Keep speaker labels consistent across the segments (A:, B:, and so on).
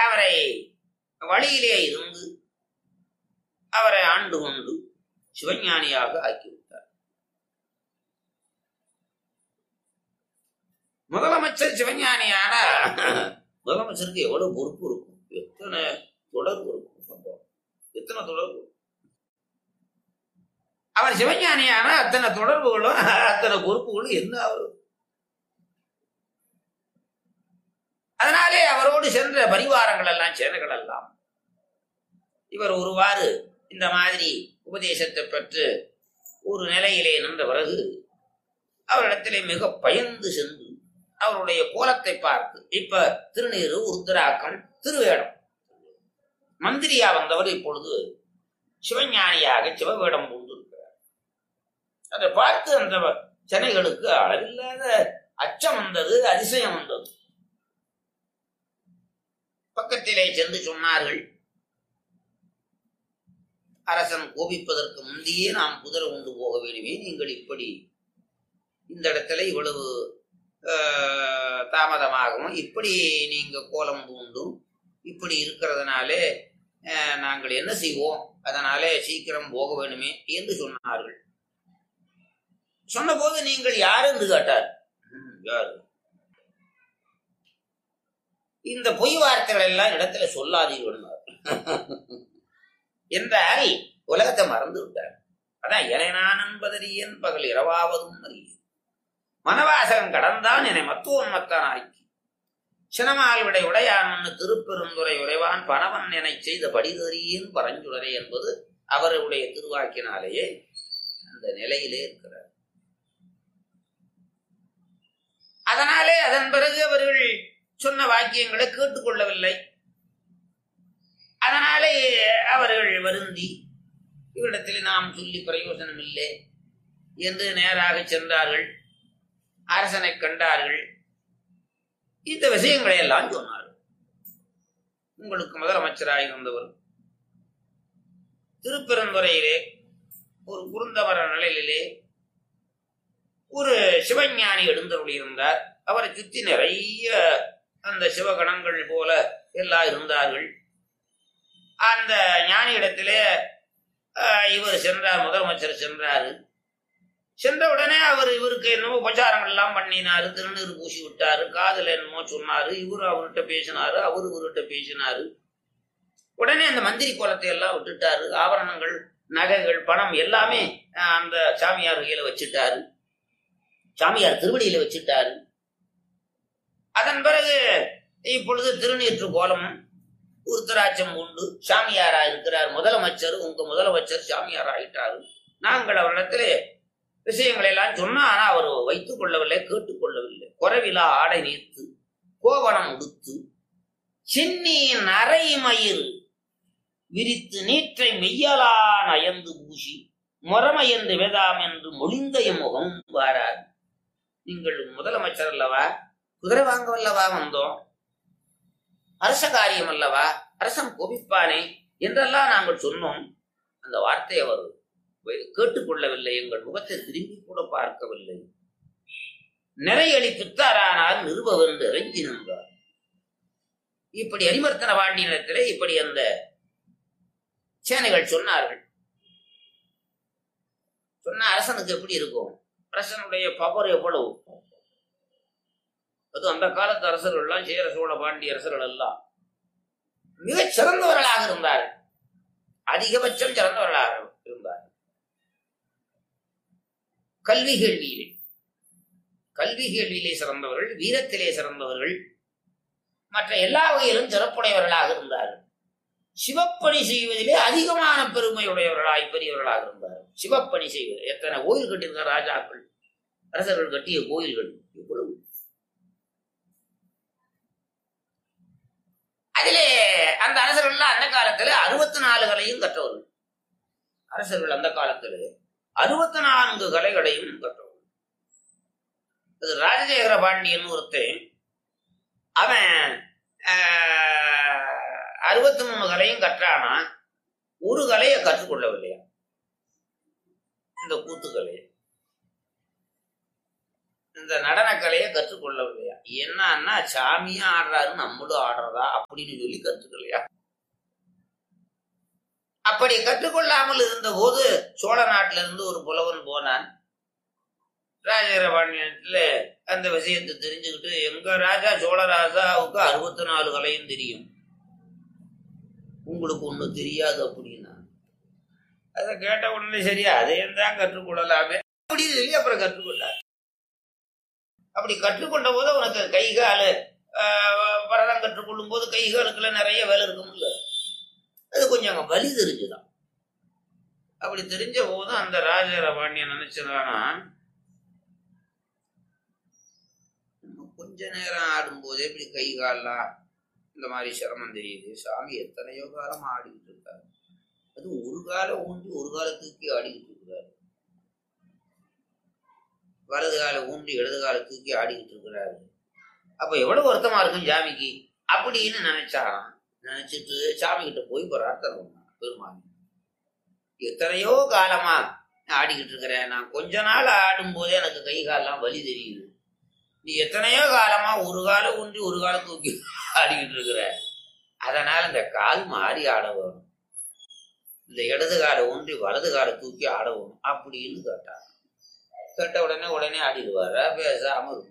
A: அவரை வழியிலே இருந்து அவரை ஆண்டு கொண்டு சிவஞானியாக ஆக்கிவிட்டார் முதலமைச்சர் சிவஞானியான முதலமைச்சருக்கு எவ்வளவு பொறுப்பு இருக்கும் எத்தனை தொடர்பு இருக்கும் சம்பவம் எத்தனை தொடர்பு அவர் சிவஞானியான அத்தனை தொடர்புகளும் அத்தனை பொறுப்புகளும் என்ன ஆகும் அதனாலே அவரோடு சென்ற பரிவாரங்கள் எல்லாம் சேனைகள் எல்லாம் இவர் ஒருவாறு இந்த மாதிரி உபதேசத்தை பெற்று ஒரு நிலையிலே நின்ற பிறகு அவரிடத்திலே மிக பயந்து சென்று அவருடைய கோலத்தை பார்த்து இப்ப திருநீரு உருத்தராக்கம் திருவேடம் மந்திரியா வந்தவர் இப்பொழுது சிவஞானியாக சிவவேடம் பூண்டிருக்கிறார் அதை பார்த்து அந்த சென்னைகளுக்கு அளவில்லாத அச்சம் வந்தது அதிசயம் வந்தது பக்கத்திலே சென்று சொன்னார்கள் அரசன் கோபிப்பதற்கு முந்தையே நாம் குதிரை கொண்டு போக வேண்டுமே நீங்கள் இப்படி இந்த இடத்துல இவ்வளவு ஆஹ், தாமதமாகவும் இப்படி நீங்க கோலம் பூண்டும் இப்படி இருக்கிறதுனாலே ஆஹ், நாங்கள் என்ன செய்வோம் அதனாலே சீக்கிரம் போக வேணுமே என்று சொன்னார்கள் சொன்னபோது நீங்கள் யார் என்று கேட்டார் "ம், யாரு இந்த பொய் வார்த்தைகள் எல்லாம் இடத்துல சொல்லாதீர்கள் என்றால் உலகத்தை மறந்து விட்டார் அதான் இறைநான் என்பதறியன் பகல் இரவாவதும் அறிய மனவாசகம் கடந்தான் என்னை மத்துவன் மத்தானாக்கி சினமால் விடை உடையான் திருப்பெருந்துரை உரைவான் பணவன் என செய்த படிதறியேன் பரஞ்சுடரே என்பது அவருடைய திருவாக்கினாலேயே அந்த நிலையிலே இருக்கிறார் அதனாலே அதன் பிறகு அவர்கள் சொன்ன வாக்கியங்களை கேட்டுக்கொள்ளவில்லை அதனாலே அவர்கள் வருந்தி இவ்விடத்தில் நாம் சொல்லி பிரயோஜனம் இல்லை என்று நேராக சென்றார்கள் அரசனை கண்டார்கள் இந்த விஷயங்களை எல்லாம் சொன்னார்கள் உங்களுக்கு முதலமைச்சராக இருந்தவர் திருப்பெருந்துறையிலே ஒரு குருந்தவர நிலையிலே ஒரு சிவஞானி எழுந்தருளி இருந்தார் அவரை சுற்றி நிறைய அந்த சிவகணங்கள் போல எல்லாம் இருந்தார்கள் அந்த ஞானி இடத்திலே ஆஹ், இவர் சென்றார் முதலமைச்சர் சென்றாரு சென்ற உடனே அவர் இவருக்கு என்னமோ உபச்சாரங்கள் எல்லாம் பண்ணினாரு திருநீர் பூசி விட்டாரு காதுல என்னமோ சொன்னாரு இவரு அவர்கிட்ட பேசினாரு அவரு இவர்கிட்ட பேசினாரு உடனே அந்த மந்திரி கோலத்தை எல்லாம் விட்டுட்டாரு ஆபரணங்கள் நகைகள் பணம் எல்லாமே ஆஹ், அந்த சாமியார் கையில வச்சுட்டாரு சாமியார் திருவடியில வச்சுட்டாரு அதன் பிறகு இப்பொழுது திருநீற்று கோலம் உருத்தராட்சம் உண்டு சாமியாரா இருக்கிறார் முதலமைச்சர் உங்க முதலமைச்சர் சாமியார் ஆயிட்டாரு நாங்கள் அவரிடத்திலே விஷயங்களை எல்லாம் சொன்னா ஆனா அவர் வைத்துக் கொள்ளவில்லை கேட்டுக்கொள்ளவில்லை குறைவிலா ஆடை நீர்த்து கோவணம் உடுத்து சின்னி நரைமயிர் விரித்து நீற்றை மெய்யலா நயந்து பூசி முறமையந்து வேதாம் என்று மொழிந்த எம் முகம் வாரார் நீங்கள் முதலமைச்சர் அல்லவா குதிரை வாங்கவல்லவா வந்தோம் அரச காரியம் அல்லவா அரசன் கோபிப்பானே என்றெல்லாம் நாங்கள் சொன்னோம் அந்த வார்த்தையை அவர் வை- கேட்டுக்கொள்ளவில்லை எங்கள் முகத்தை திரும்பி கூட பார்க்கவில்லை நிறையளி பித்தாரானால் நிருபவென்று இறங்கி நின்றார் இப்படி அரிமர்த்தன பாண்டியனத்திலே இப்படி அந்த சேனைகள் சொன்னார்கள் சொன்ன அரசனுக்கு எப்படி இருக்கும் அரசனுடைய பவர் எவ்வளவு அது அந்த காலத்து அரசர்கள் எல்லாம் சேர சோழ பாண்டிய அரசர்கள் எல்லாம் மிகச் சிறந்தவர்களாக இருந்தார்கள் அதிகபட்சம் சிறந்தவர்களாக இருந்தார்கள் கல்வி கேள்வியிலே கல்வி கேள்வியிலே சிறந்தவர்கள் வீரத்திலே சிறந்தவர்கள் மற்ற எல்லா வகையிலும் சிறப்புடையவர்களாக இருந்தார்கள் சிவப்பணி செய்வதிலே அதிகமான பெருமையுடையவர்களாய் பெரியவர்களாக இருந்தார்கள் சிவப்பணி செய்வது எத்தனை கோயில் கட்டியிருக்க ராஜாக்கள் அரசர்கள் கட்டிய கோயில்கள் இவ்வளவு அதிலே அந்த அரசர்கள் அந்த காலத்துல அறுபத்தி நாலு கலையும் கற்றவர்கள் அரசர்கள் அந்த காலத்துல அறுபத்தி நான்கு கலைகளையும் கற்றவர்கள் அது ராஜசேகர பாண்டியன் ஒருத்தன் அவன் அறுபத்தி மூணு கலையும் கற்றானா ஒரு கலையை கற்றுக்கொள்ளவில்லையா இந்த கூத்துக்கலை இந்த நடனக்கலையை கற்றுக்கொள்ளவில்லையா என்னன்னா சாமியா ஆடுறாரு நம்மளும் ஆடுறதா அப்படின்னு சொல்லி கற்றுக்கலையா அப்படி கற்றுக்கொள்ளாமல் இருந்த போது சோழ நாட்டில இருந்து ஒரு புலவன் போனான் ராஜரபாண்டியத்துல அந்த விஷயத்தை தெரிஞ்சுக்கிட்டு எங்க ராஜா சோழராஜாவுக்கு அறுபத்தி நாலு கலையும் தெரியும் உங்களுக்கு ஒண்ணும் தெரியாது அப்படின்னா அதை கேட்ட உடனே சரியா அதையும் தான் கற்றுக்கொள்ளலாமே அப்படின்னு சொல்லி அப்புறம் கற்றுக்கொண்டார் அப்படி கற்றுக்கொண்ட போது உனக்கு கை காலு ஆஹ், பரதம் கற்றுக்கொள்ளும் போது கை காலுக்குள்ள நிறைய வேலை இருக்கும்ல அது கொஞ்சம் அங்க வலி தெரிஞ்சுதான் அப்படி தெரிஞ்ச போது அந்த ராஜரபாண்டியன் நினைச்சதானா நம்ம கொஞ்ச நேரம் ஆடும்போதே இப்படி கை கால்லாம் இந்த மாதிரி சிரமம் தெரியுது சாமி எத்தனையோ காலம் ஆடிக்கிட்டு இருக்காரு அது ஒரு காலம் ஊன்றி ஒரு காலம் தூக்கி ஆடிக்கிட்டு இருக்கிறாரு வலது காலை ஊன்றி இடது காலை தூக்கி ஆடிக்கிட்டு இருக்கிறாரு அப்ப எவ்வளவு வருத்தமா இருக்கும் சாமிக்கு அப்படின்னு நினைச்சாராம் நினைச்சிட்டு சாமி கிட்ட போய் பிரார்த்தனை பண்ணான் பெருமாள் எத்தனையோ காலமா நான் ஆடிக்கிட்டு இருக்கிறேன் நான் கொஞ்ச நாள் ஆடும் போதே எனக்கு கை காலெல்லாம் வலி தெரியுது நீ எத்தனையோ காலமா ஒரு காலம் ஊன்றி ஒரு காலம் தூக்கி ஆடிக்கிட்டு இருக்கிற அதனால இந்த கால் மாறி ஆட வரும் இந்த இடது காலை ஊன்றி வலது காலை தூக்கி ஆட வரும் அப்படின்னு கேட்டார் கேட்ட உடனே உடனே ஆடிடுவாரா பேசாம இருந்தார்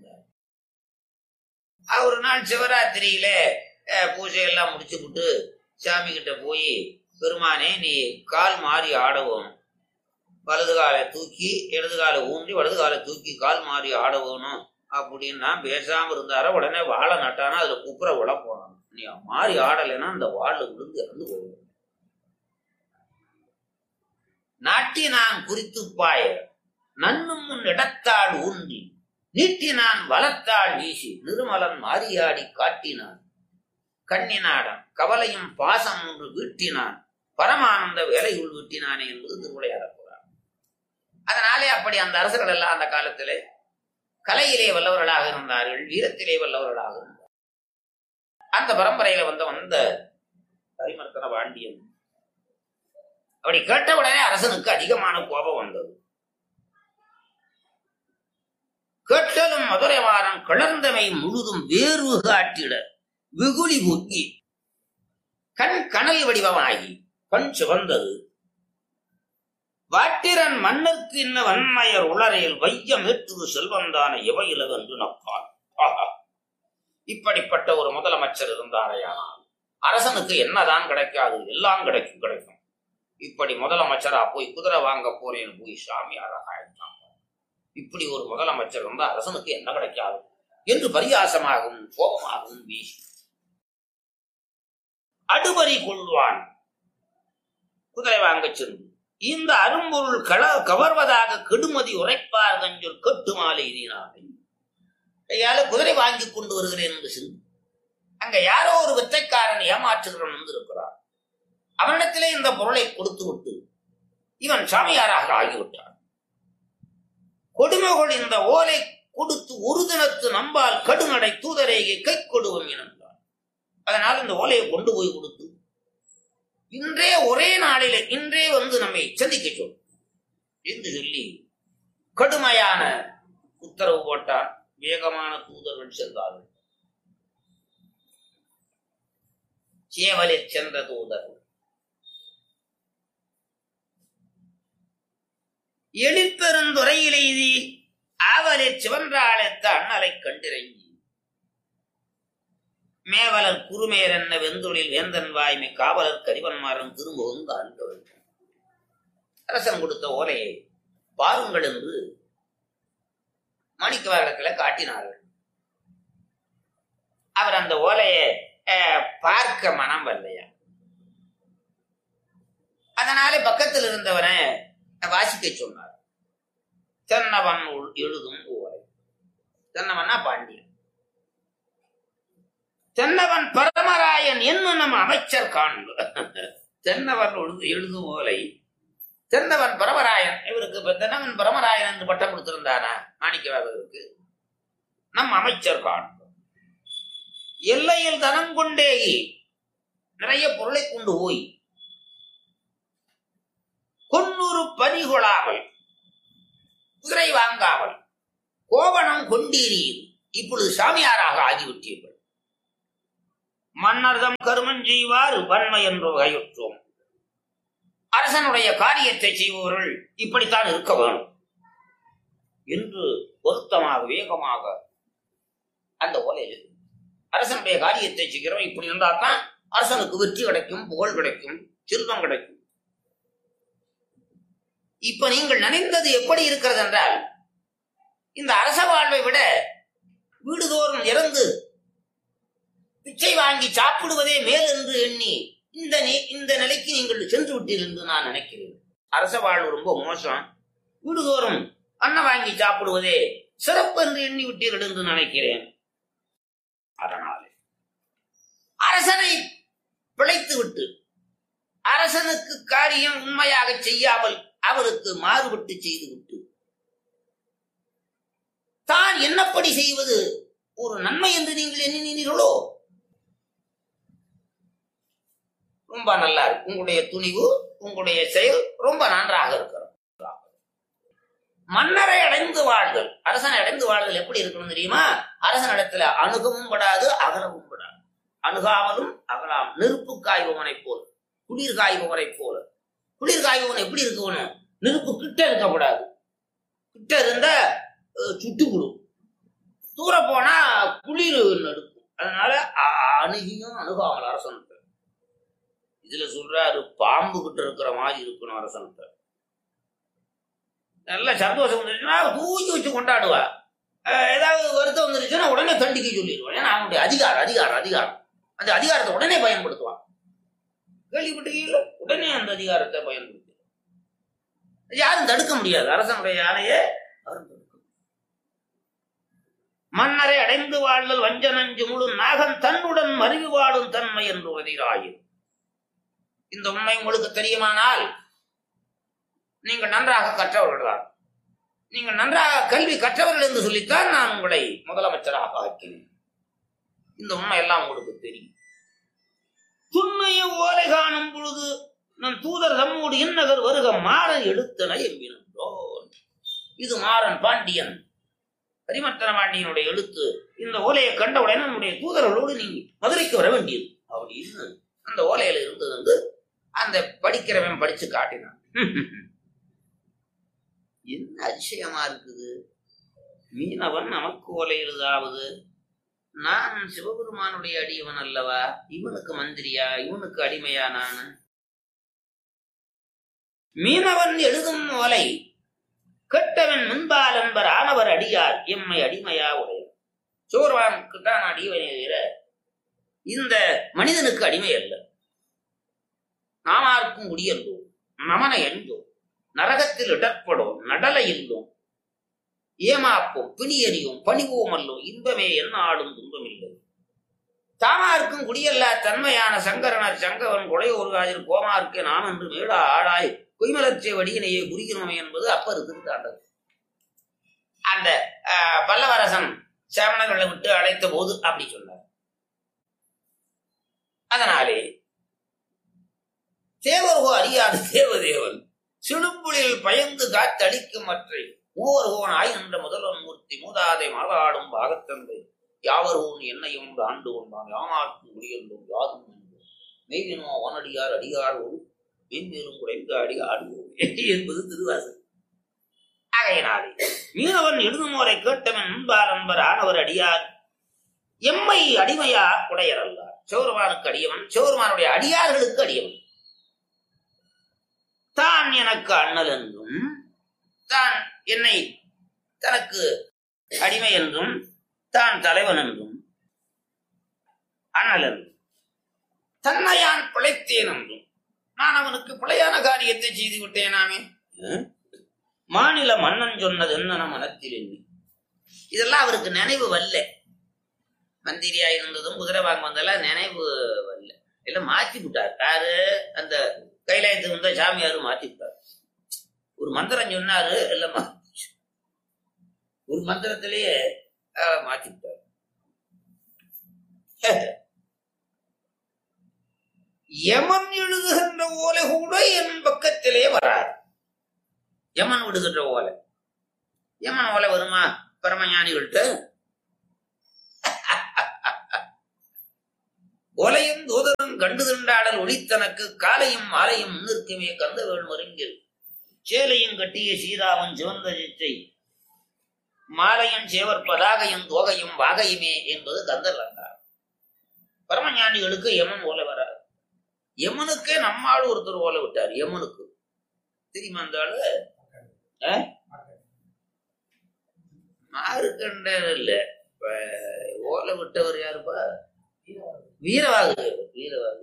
A: ஒரு நாள் சிவராத்திரியில அஹ், பூஜையெல்லாம் முடிச்சுப்புட்டு சாமி கிட்ட போய் பெருமானே நீ கால் மாறி ஆடவும் வலது காலை தூக்கி இடது காலை ஊன்றி வலது காலை தூக்கி கால் மாறி ஆட வேணும் அப்படின்னா பேசாம இருந்தார உடனே வாழை நட்டானா அதுல குப்புற விழ போனான் நீ மாறி ஆடலைன்னா அந்த வாழை விழுந்து இறந்து போகும் நாட்டினான் குறித்து பாய நன்னும் முன் இடத்தாள் ஊன்றி நீட்டினான் வலத்தாள் வீசி நிருமலன் மாறியாடி காட்டினான் கண்ணினாடன் கவலையும் பாசம் ஒன்று வீட்டினான் பரமானந்த வேலையுள் வீட்டினானே என்பது திருவிளையாடப் போறார் அதனாலே அப்படி அந்த அரசர்கள் எல்லாம் அந்த காலத்திலே கலையிலே வல்லவர்களாக இருந்தார்கள் வீரத்திலே வல்லவர்களாக இருந்தார்கள் அந்த பரம்பரையில வந்த வந்த பரிமர்த்தன பாண்டியன் அப்படி கேட்ட உடனே அரசனுக்கு அதிகமான கோபம் வந்தது கேட்டலும் மதுரை வாரம் கிளர்ந்தமை முழுதும் வேர்வு காட்டிட வெகுளி பொங்கி கண் கனல் வடிவமாகி கண் சிவந்தது வாட்டிரன் மன்னர்க்கு இன்ன வன்மையர் உளரையில் வையம் ஏற்றுது செல்வந்தான எவையிலது என்று நப்பான் ஆஹா. இப்படிப்பட்ட ஒரு முதலமைச்சர் இருந்தாரையானால் அரசனுக்கு என்னதான் கிடைக்காது எல்லாம் கிடைக்கும் கிடைக்கும் இப்படி முதலமைச்சரா போய் குதிரை வாங்க போறேன்னு போய் சாமி அழகாயிட்டான் இப்படி ஒரு முதலமைச்சர் இருந்தா அரசனுக்கு என்ன கிடைக்காது என்று பரியாசமாகவும் கோபமாகவும் வீசி அடுபறி கொள்வான் குதிரை வாங்கச் சென்று இந்த அரும்பொருள் கள கவர்வதாக கெடுமதி உரைப்பார் கஞ்சொல் கட்டு மாலை எதினார்கள் கையால குதிரை வாங்கி கொண்டு வருகிறேன் என்று சிந்து அங்க யாரோ ஒரு வித்தைக்காரன் ஏமாற்றுகிறவன் வந்திருக்கிறார் அவனிடத்திலே இந்த பொருளை கொடுத்து விட்டு இவன் சாமியாராக ஆகிவிட்டான் கொடுமைகள் இந்த ஓலை கொடுத்து ஒரு தினத்து நம்பால் கடுநடை தூதரேகை கை கொடுவோம் என்றார் அதனால் இந்த ஓலையை கொண்டு போய் கொடுத்து இன்றே ஒரே நாளிலே இன்றே வந்து நம்மை சந்திக்க சொல் என்று சொல்லி கடுமையான உத்தரவு போட்டார் வேகமான தூதர்கள் சென்றார்கள் சேவலில் சென்ற தூதர்கள் எழிற்பெருந்துறையிலெய்தி ஆவலில் சிவன்றாழைத்த அண்ணலை கண்டிறங்கி மேவலர் குறுமேர் என்ன வெந்தொழில் வேந்தன் வாய்மை காவலர் கரிவன்மாரன் திரும்பவும் ஆண்டவள் அரசன் கொடுத்த ஓலையை பாருங்கள் என்று மாணிக்கவாரத்தில் காட்டினார்கள் அவர் அந்த ஓலையை அஹ், பார்க்க மனம் வரலையா அதனாலே பக்கத்தில் இருந்தவனை வாசிக்க சொன்னார் தென்னவன் உள் எழுதும் ஓலை தென்னவன்னா பாண்டியன் தென்னவன் பரமராயன் என்னும் நம் அமைச்சர் காண்பு தென்னவன் எழுது எழுதும் ஓலை தென்னவன் பரமராயன் இவருக்கு இப்ப தென்னவன் பரமராயன் என்று பட்டம் கொடுத்திருந்தானா மாணிக்கவாதருக்கு நம் அமைச்சர் காண்பு எல்லையில் தனம் கொண்டே நிறைய பொருளை கொண்டு போய் கொன்னூறு பனி கொள்ளாமல் குதிரை வாங்காமல் கோவணம் கொண்டீரீர் இப்பொழுது சாமியாராக ஆகிவிட்டீர்கள் மன்னர்தம் கருமன் செய்வார் வன்மை என்று வகையுற்றோம் அரசனுடைய காரியத்தை செய்பவர்கள் இப்படித்தான் இருக்க வேணும் என்று பொருத்தமாக வேகமாக அந்த ஓலையில் இருக்கு. அரசனுடைய காரியத்தை செய்கிறோம் இப்படி இருந்தா தான் அரசனுக்கு வெற்றி கிடைக்கும் புகழ் கிடைக்கும் செல்வம் கிடைக்கும் இப்ப நீங்கள் நினைந்தது எப்படி இருக்கிறது என்றால் இந்த அரச வாழ்வை விட வீடுதோறும் இறந்து பிச்சை வாங்கி சாப்பிடுவதே மேல் என்று எண்ணி இந்த நி- இந்த நிலைக்கு நீங்கள் சென்று விட்டீர்கள் என்று நான் நினைக்கிறேன் அரச வாழ்வு ரொம்ப மோசம் வீடுதோறும் அன்னம் வாங்கி சாப்பிடுவதே சிறப்பு என்று எண்ணி விட்டீர்கள் என்று நினைக்கிறேன் அதனாலே அரசனை பிழைத்து விட்டு அரசனுக்கு காரியம் உண்மையாக செய்யாமல் அவருக்கு மாறுபட்டு செய்து விட்டு தான் என்னப்படி செய்வது ஒரு நன்மை என்று நீங்கள் எண்ணினீர்களோ ரொம்ப நல்லா இருக்கு உங்களுடைய துணிவு உங்களுடைய செயல் ரொம்ப நன்றாக இருக்கிறது மன்னரை அடைந்து வாழ்தல் அரசனை அடைந்து வாழ்தல் எப்படி இருக்கணும் தெரியுமா அரசனிடத்துல அணுகவும் படாது அகலவும் படாது அணுகாமலும் அகலாம் நெருப்பு காய்பவனைப் போல குளிர் காய்பவனைப் போல குளிர் காய்பவன் எப்படி இருக்கணும் நெருப்பு கிட்ட இருக்கக்கூடாது கிட்ட இருந்தா அஹ், சுட்டுப்புடும் தூர போனா குளிர் நடுக்கும் அதனால அ- அணுகியும் அணுகாமல் அரசனுக்கு இதுல சொல்றாரு பாம்பு கிட்ட இருக்கிற மாதிரி இருக்கணும் அரசனுக்கு நல்ல சந்தோஷம் வந்துருச்சுன்னா தூக்கி வச்சு கொண்டாடுவா அஹ், ஏதாவது வருத்தம் வந்துருச்சுன்னா உடனே தண்டிக்க சொல்லிடுவான் ஏன்னா அவனுடைய அதிகாரம் அதிகாரம் அதிகாரம் அந்த அதிகாரத்தை உடனே பயன்படுத்துவான் கேள்விப்பட்டிருக்கீங்களா உடனே அந்த அதிகாரத்தை பயன்படுத்து யாரும் தடுக்க முடியாது அரசனுடைய யானையே யாரும் தடுக்க முடியாது. மன்னரை அடைந்து வாழ்தல் வஞ்ச நஞ்சு முழு நாகன் தன்னுடன் மருவி வாழும் தன்மை என்று உதிராயின் இந்த உண்மை உங்களுக்கு தெரியுமானால் நீங்கள் நன்றாக கற்றவர்கள் தான் நீங்கள் நன்றாக கல்வி கற்றவர்கள் என்று சொல்லித்தான் நான் உங்களை முதலமைச்சராக ஆக்கினேன் இந்த உண்மை எல்லாம் உங்களுக்கு தெரியும் துண்மைய ஓலை காணும் பொழுது நம் தூதர் தம்மோடு இன்னகர் வருக மாறன் எடுத்தன என்கிறோம் இது மாறன் பாண்டியன் பரிமர்த்தன பாண்டியனுடைய எழுத்து இந்த ஓலையை கண்டவுடனே நம்முடைய தூதர்களோடு நீங்க மதுரைக்கு வர வேண்டியது அப்படின்னு அந்த ஓலையில இருந்தது வந்து அந்த படிக்கிறவன் படிச்சு காட்டினான் என்ன அதிசயமா இருக்குது மீனவன் நமக்கு ஓலை எழுதாவது நான் சிவபெருமானுடைய அடியவன் அல்லவா இவனுக்கு மந்திரியா இவனுக்கு அடிமையா நான் மீனவன் எழுதும் ஓலை கெட்டவன் முன்பால் என்பர் ஆனவர் அடியார் எம்மை அடிமையா உடையவர் சோர்வானுக்கு தான் அடியவனே தவிர இந்த மனிதனுக்கு அடிமை அல்ல நாமாருக்கும் குடியல்லோம் நமன என்றோம் நரகத்தில் இடர்படும் நடலை இல்லோம் ஏமாப்போம் பிணியறியோம் பணிவோம் அல்லோம் இன்பமே என்னாலும் துன்பமில்லை தாமாருக்கும் குடியல்லா தன்மையான சங்கரனர் சங்கவன் கொடை ஒருகாதில் கோமாருக்கு நாம் என்று மேடா ஆடாய் பொய்மலர்ச்சிய வடியினையே புரிகிறோமே என்பது அப்பர் திருத்தாண்டது அந்த ஆஹ், பல்லவரசன் சேமணர்களை விட்டு அழைத்த போது அப்படி சொன்னார் அதனாலே தேவர்கோ அறியாது தேவதேவன் சிடுப்புளில் பயந்து காத்தளிக்கும் மற்றை மூவர்கோன் ஆய் நின்ற முதல்வன் மூர்த்தி மூதாதை மலராடும் பாகத்தந்தை யாவர்கோன் என்னையும் உண்டு ஆண்டு கொண்டான் யாமார்க்கும் குடியெல்லும் யாதும் என்போம் மெய்வினோ அவனடியார் அடியார் ஒரு மென்மேலும் குறைந்து அடி ஆடுவோம் என்பது திருவாசகம் ஆகையினாலே மீனவன் எழுதுமோரை கேட்டவன் முன்பார் அன்பர் ஆனவர் அடியார் எம்மை அடிமையா உடையர் அல்லார் சௌரவானுக்கு அடியவன் சௌரவானுடைய அடியார்களுக்கு அடியவன் தான் எனக்கு அண்ணல் என்றும் தான் என்னை தனக்கு அடிமை என்றும் தான் தலைவன் என்றும் அண்ணல் என்றும் தன்னையான் பிழைத்தேன் என்றும் நான் அவனுக்கு பிழையான காரியத்தை செய்து விட்டேனாமே ம்? மாநில மன்னன் சொன்னது என்ன மனத்தில் எண்ணி இதெல்லாம் அவருக்கு நினைவு வரல மந்திரியா இருந்ததும் குதிரை வாங்க வந்தெல்லாம் நினைவு வரல எல்லாம் மாத்தி விட்டார் யாரு அந்த கைலாயத்துக்கு வந்த சாமியாரு மாத்தி விட்டார் ஒரு மந்திரம் சொன்னாரு எல்லாம் மாத்தி ஒரு மந்திரத்திலேயே அஹ், மாத்தி விட்டார் யமன் எழுதுகின்ற ஓலை கூட என் பக்கத்திலே வராது யமன் விடுகின்ற ஓலை யமன் ஓலை வருமா பரமஞானிகள்கிட்ட ஒலையும் தூதரும் கண்டு திண்டாடல் ஒளித்தனக்கு காலையும் மாலையும் முன்னிற்குமே கந்த வேணுமருங்கில் சேலையும் கட்டிய சீதாவும் சிவந்த சிச்சை மாலையும் சேவர் பதாகையும் தோகையும் வாகையுமே என்பது கந்தர் அலங்காரம் பரமஞானிகளுக்கு யமன் ஓலை வராது யமனுக்கே நம்மால் ஒருத்தர் ஓலை விட்டார் யமனுக்கு தெரியுமா அந்த ஆளு ஆ? மாறுக்கண்டர் இல்ல இப்ப ஓலை விட்டவர் யாருப்பா வீரவாகு தேவர் வீரவாகு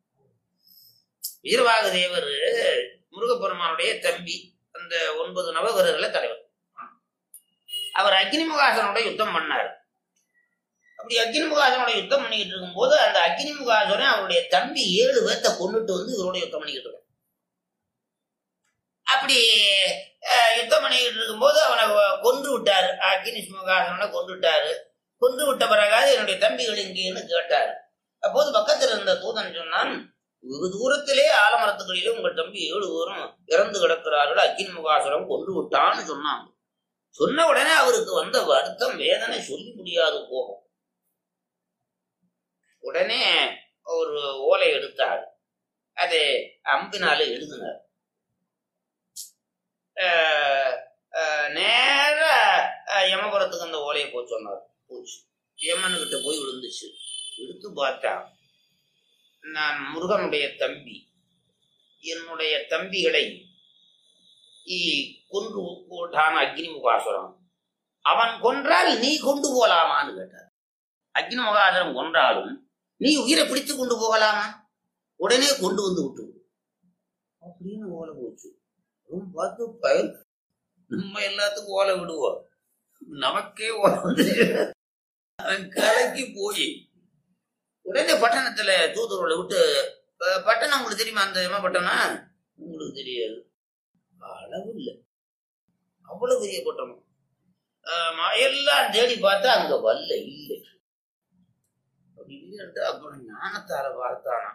A: வீரவாகு தேவர் முருகப்பெருமானுடைய தம்பி அந்த ஒன்பது நவகிரகல தலைவர் அவர் அக்னிமுகாசனோட யுத்தம் பண்ணார் அப்படி அக்னிமுகாசனோட யுத்தம் பண்ணிக்கிட்டு இருக்கும்போது அந்த அக்னிமுகாசனை அவருடைய தம்பி ஏழு பேர்த்த கொண்டுட்டு வந்து இவரோட யுத்தம் பண்ணிக்கிட்டு இருக்கான் அப்படி அஹ், யுத்தம் பண்ணிக்கிட்டு இருக்கும்போது அவனை கொன்று விட்டாரு அக்னி முகாசனோட கொன்று விட்டாரு கொன்று விட்ட பிறகாது என்னுடைய தம்பிகள் இங்கேன்னு கேட்டார் அப்போது பக்கத்தில் இருந்த தூதன் சொன்னான் வெகு தூரத்திலே ஆலமரத்துக்களிலே உங்கள் தம்பி ஏழு பேரும் இறந்து கிடக்கிறார்கள் அக்கினி முகாசுரம் கொண்டு விட்டான்னு சொன்னாங்க சொன்ன உடனே அவருக்கு வந்த வருத்தம் வேதனை சொல்லி முடியாது போகும் உடனே ஒரு ஓலை எடுத்தார் அதை அம்பினால எழுதினார் அஹ், அஹ், நேர அஹ், யமபுரத்துக்கு அந்த ஓலையை போய் சொன்னார் போச்சு யமனுக்கிட்ட போய் விழுந்துச்சு எடுத்து பார்த்தா நான் முருகனுடைய தம்பி என்னுடைய தம்பிகளை இ- கொன்று போட்டான் அக்னி முகாசுரம் அவன் கொன்றால் நீ கொண்டு போலாமான்னு கேட்டார் அக்னி முகாசுரம் கொன்றாலும் நீ உயிரை பிடித்து கொண்டு போகலாமா உடனே கொண்டு வந்து விட்டு விடு. அப்படின்னு ஓலை போச்சு அவன் பார்த்து பயன் நம்ம எல்லாத்துக்கும் ஓலை விடுவோம் நமக்கே ஓலை வந்து அவன் கலக்கி போய் உடனே பட்டணத்துல தூதுவர்களை விட்டு அஹ், பட்டணம் உங்களுக்கு தெரியுமா அந்த எம பட்டணம் உங்களுக்கு தெரியாது அளவு இல்லை அவ்வளவு பெரிய பட்டணம் ஆமா, எல்லாம் தேடி பார்த்தா அங்க வல்ல இல்லை அப்படி இல்லைன்ட்டு அப்புறம் ஞானத்தார பார்த்தானா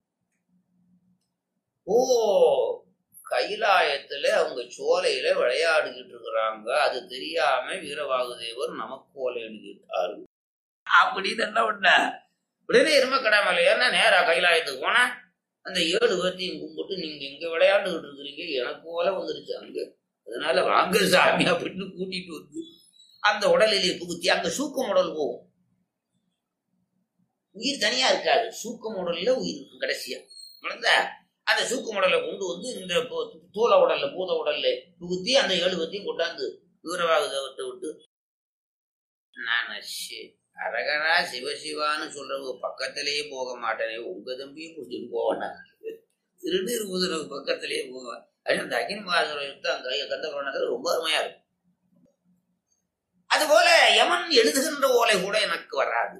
A: ஓ கைலாயத்துல அவங்க சோலையில விளையாடிக்கிட்டு இருக்கிறாங்க அது தெரியாம வீரவாகுதேவர் நமக்கு ஓலை எழுதிட்டாரு அப்படின்னு என்ன பண்ண உடனே எரும கடாமல ஏன்னா நேரா கைலாயத்துக்கு போனா அந்த ஏழு பேர்த்தையும் கும்பிட்டு நீங்க எங்க விளையாண்டுகிட்டு இருக்கிறீங்க எனக்கு போல வந்துருச்சு அங்க அதனால வாங்க சாமி அப்படின்னு கூட்டிட்டு வந்து அந்த உடலிலே புகுத்தி அங்க சூக்கம் உடல் போகும் உயிர் தனியா இருக்காது சூக்கம் உடல்ல உயிர் இருக்கும் கடைசியா விளங்குதா? அந்த சூக்கம் உடலை கொண்டு வந்து இந்த பு- தூள உடல்ல பூத உடல்ல புகுத்தி அந்த ஏழு பேர்த்தையும் கொண்டாந்து வீரவாகுதவத்தை விட்டு நான் சி- அரகரா சிவசிவான்னு சொல்றவங்க பக்கத்திலேயே போக மாட்டேனே உங்க தம்பியும் பிடிச்சிட்டு போவேனா திருநீர் ஊதுறவங்க பக்கத்திலேயே போவேன் அது அந்த அகின் மகாசுரம் அங்க கந்த புராணத்துல ரொம்ப அருமையா இருக்கும் அதுபோல யமன் எழுதுகின்ற ஓலை கூட எனக்கு வராது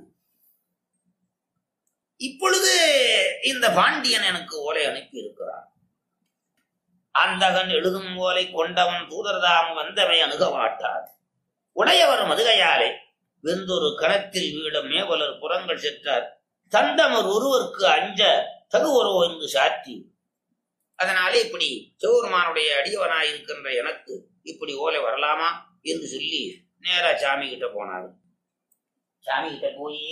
A: இப்பொழுது இந்த பாண்டியன் எனக்கு ஓலை அனுப்பி இருக்கிறான் அந்தகன் எழுதும் ஓலை கொண்டவன் தூதர்தாம் வந்தவை அணுக மாட்டார் உடையவர் மதுகையாலே வெந்தொரு கணத்தில் வீட மேவலர் புறங்கள் செற்றார் தந்தமர் ஒருவருக்கு அஞ்ச தகுவரோ என்று சாற்றி அதனாலே இப்படி சிவபெருமானுடைய அடியவனாய் இருக்கின்ற எனக்கு இப்படி ஓலை வரலாமா என்று சொல்லி நேரா சாமி கிட்ட போனாரு சாமி கிட்ட போய்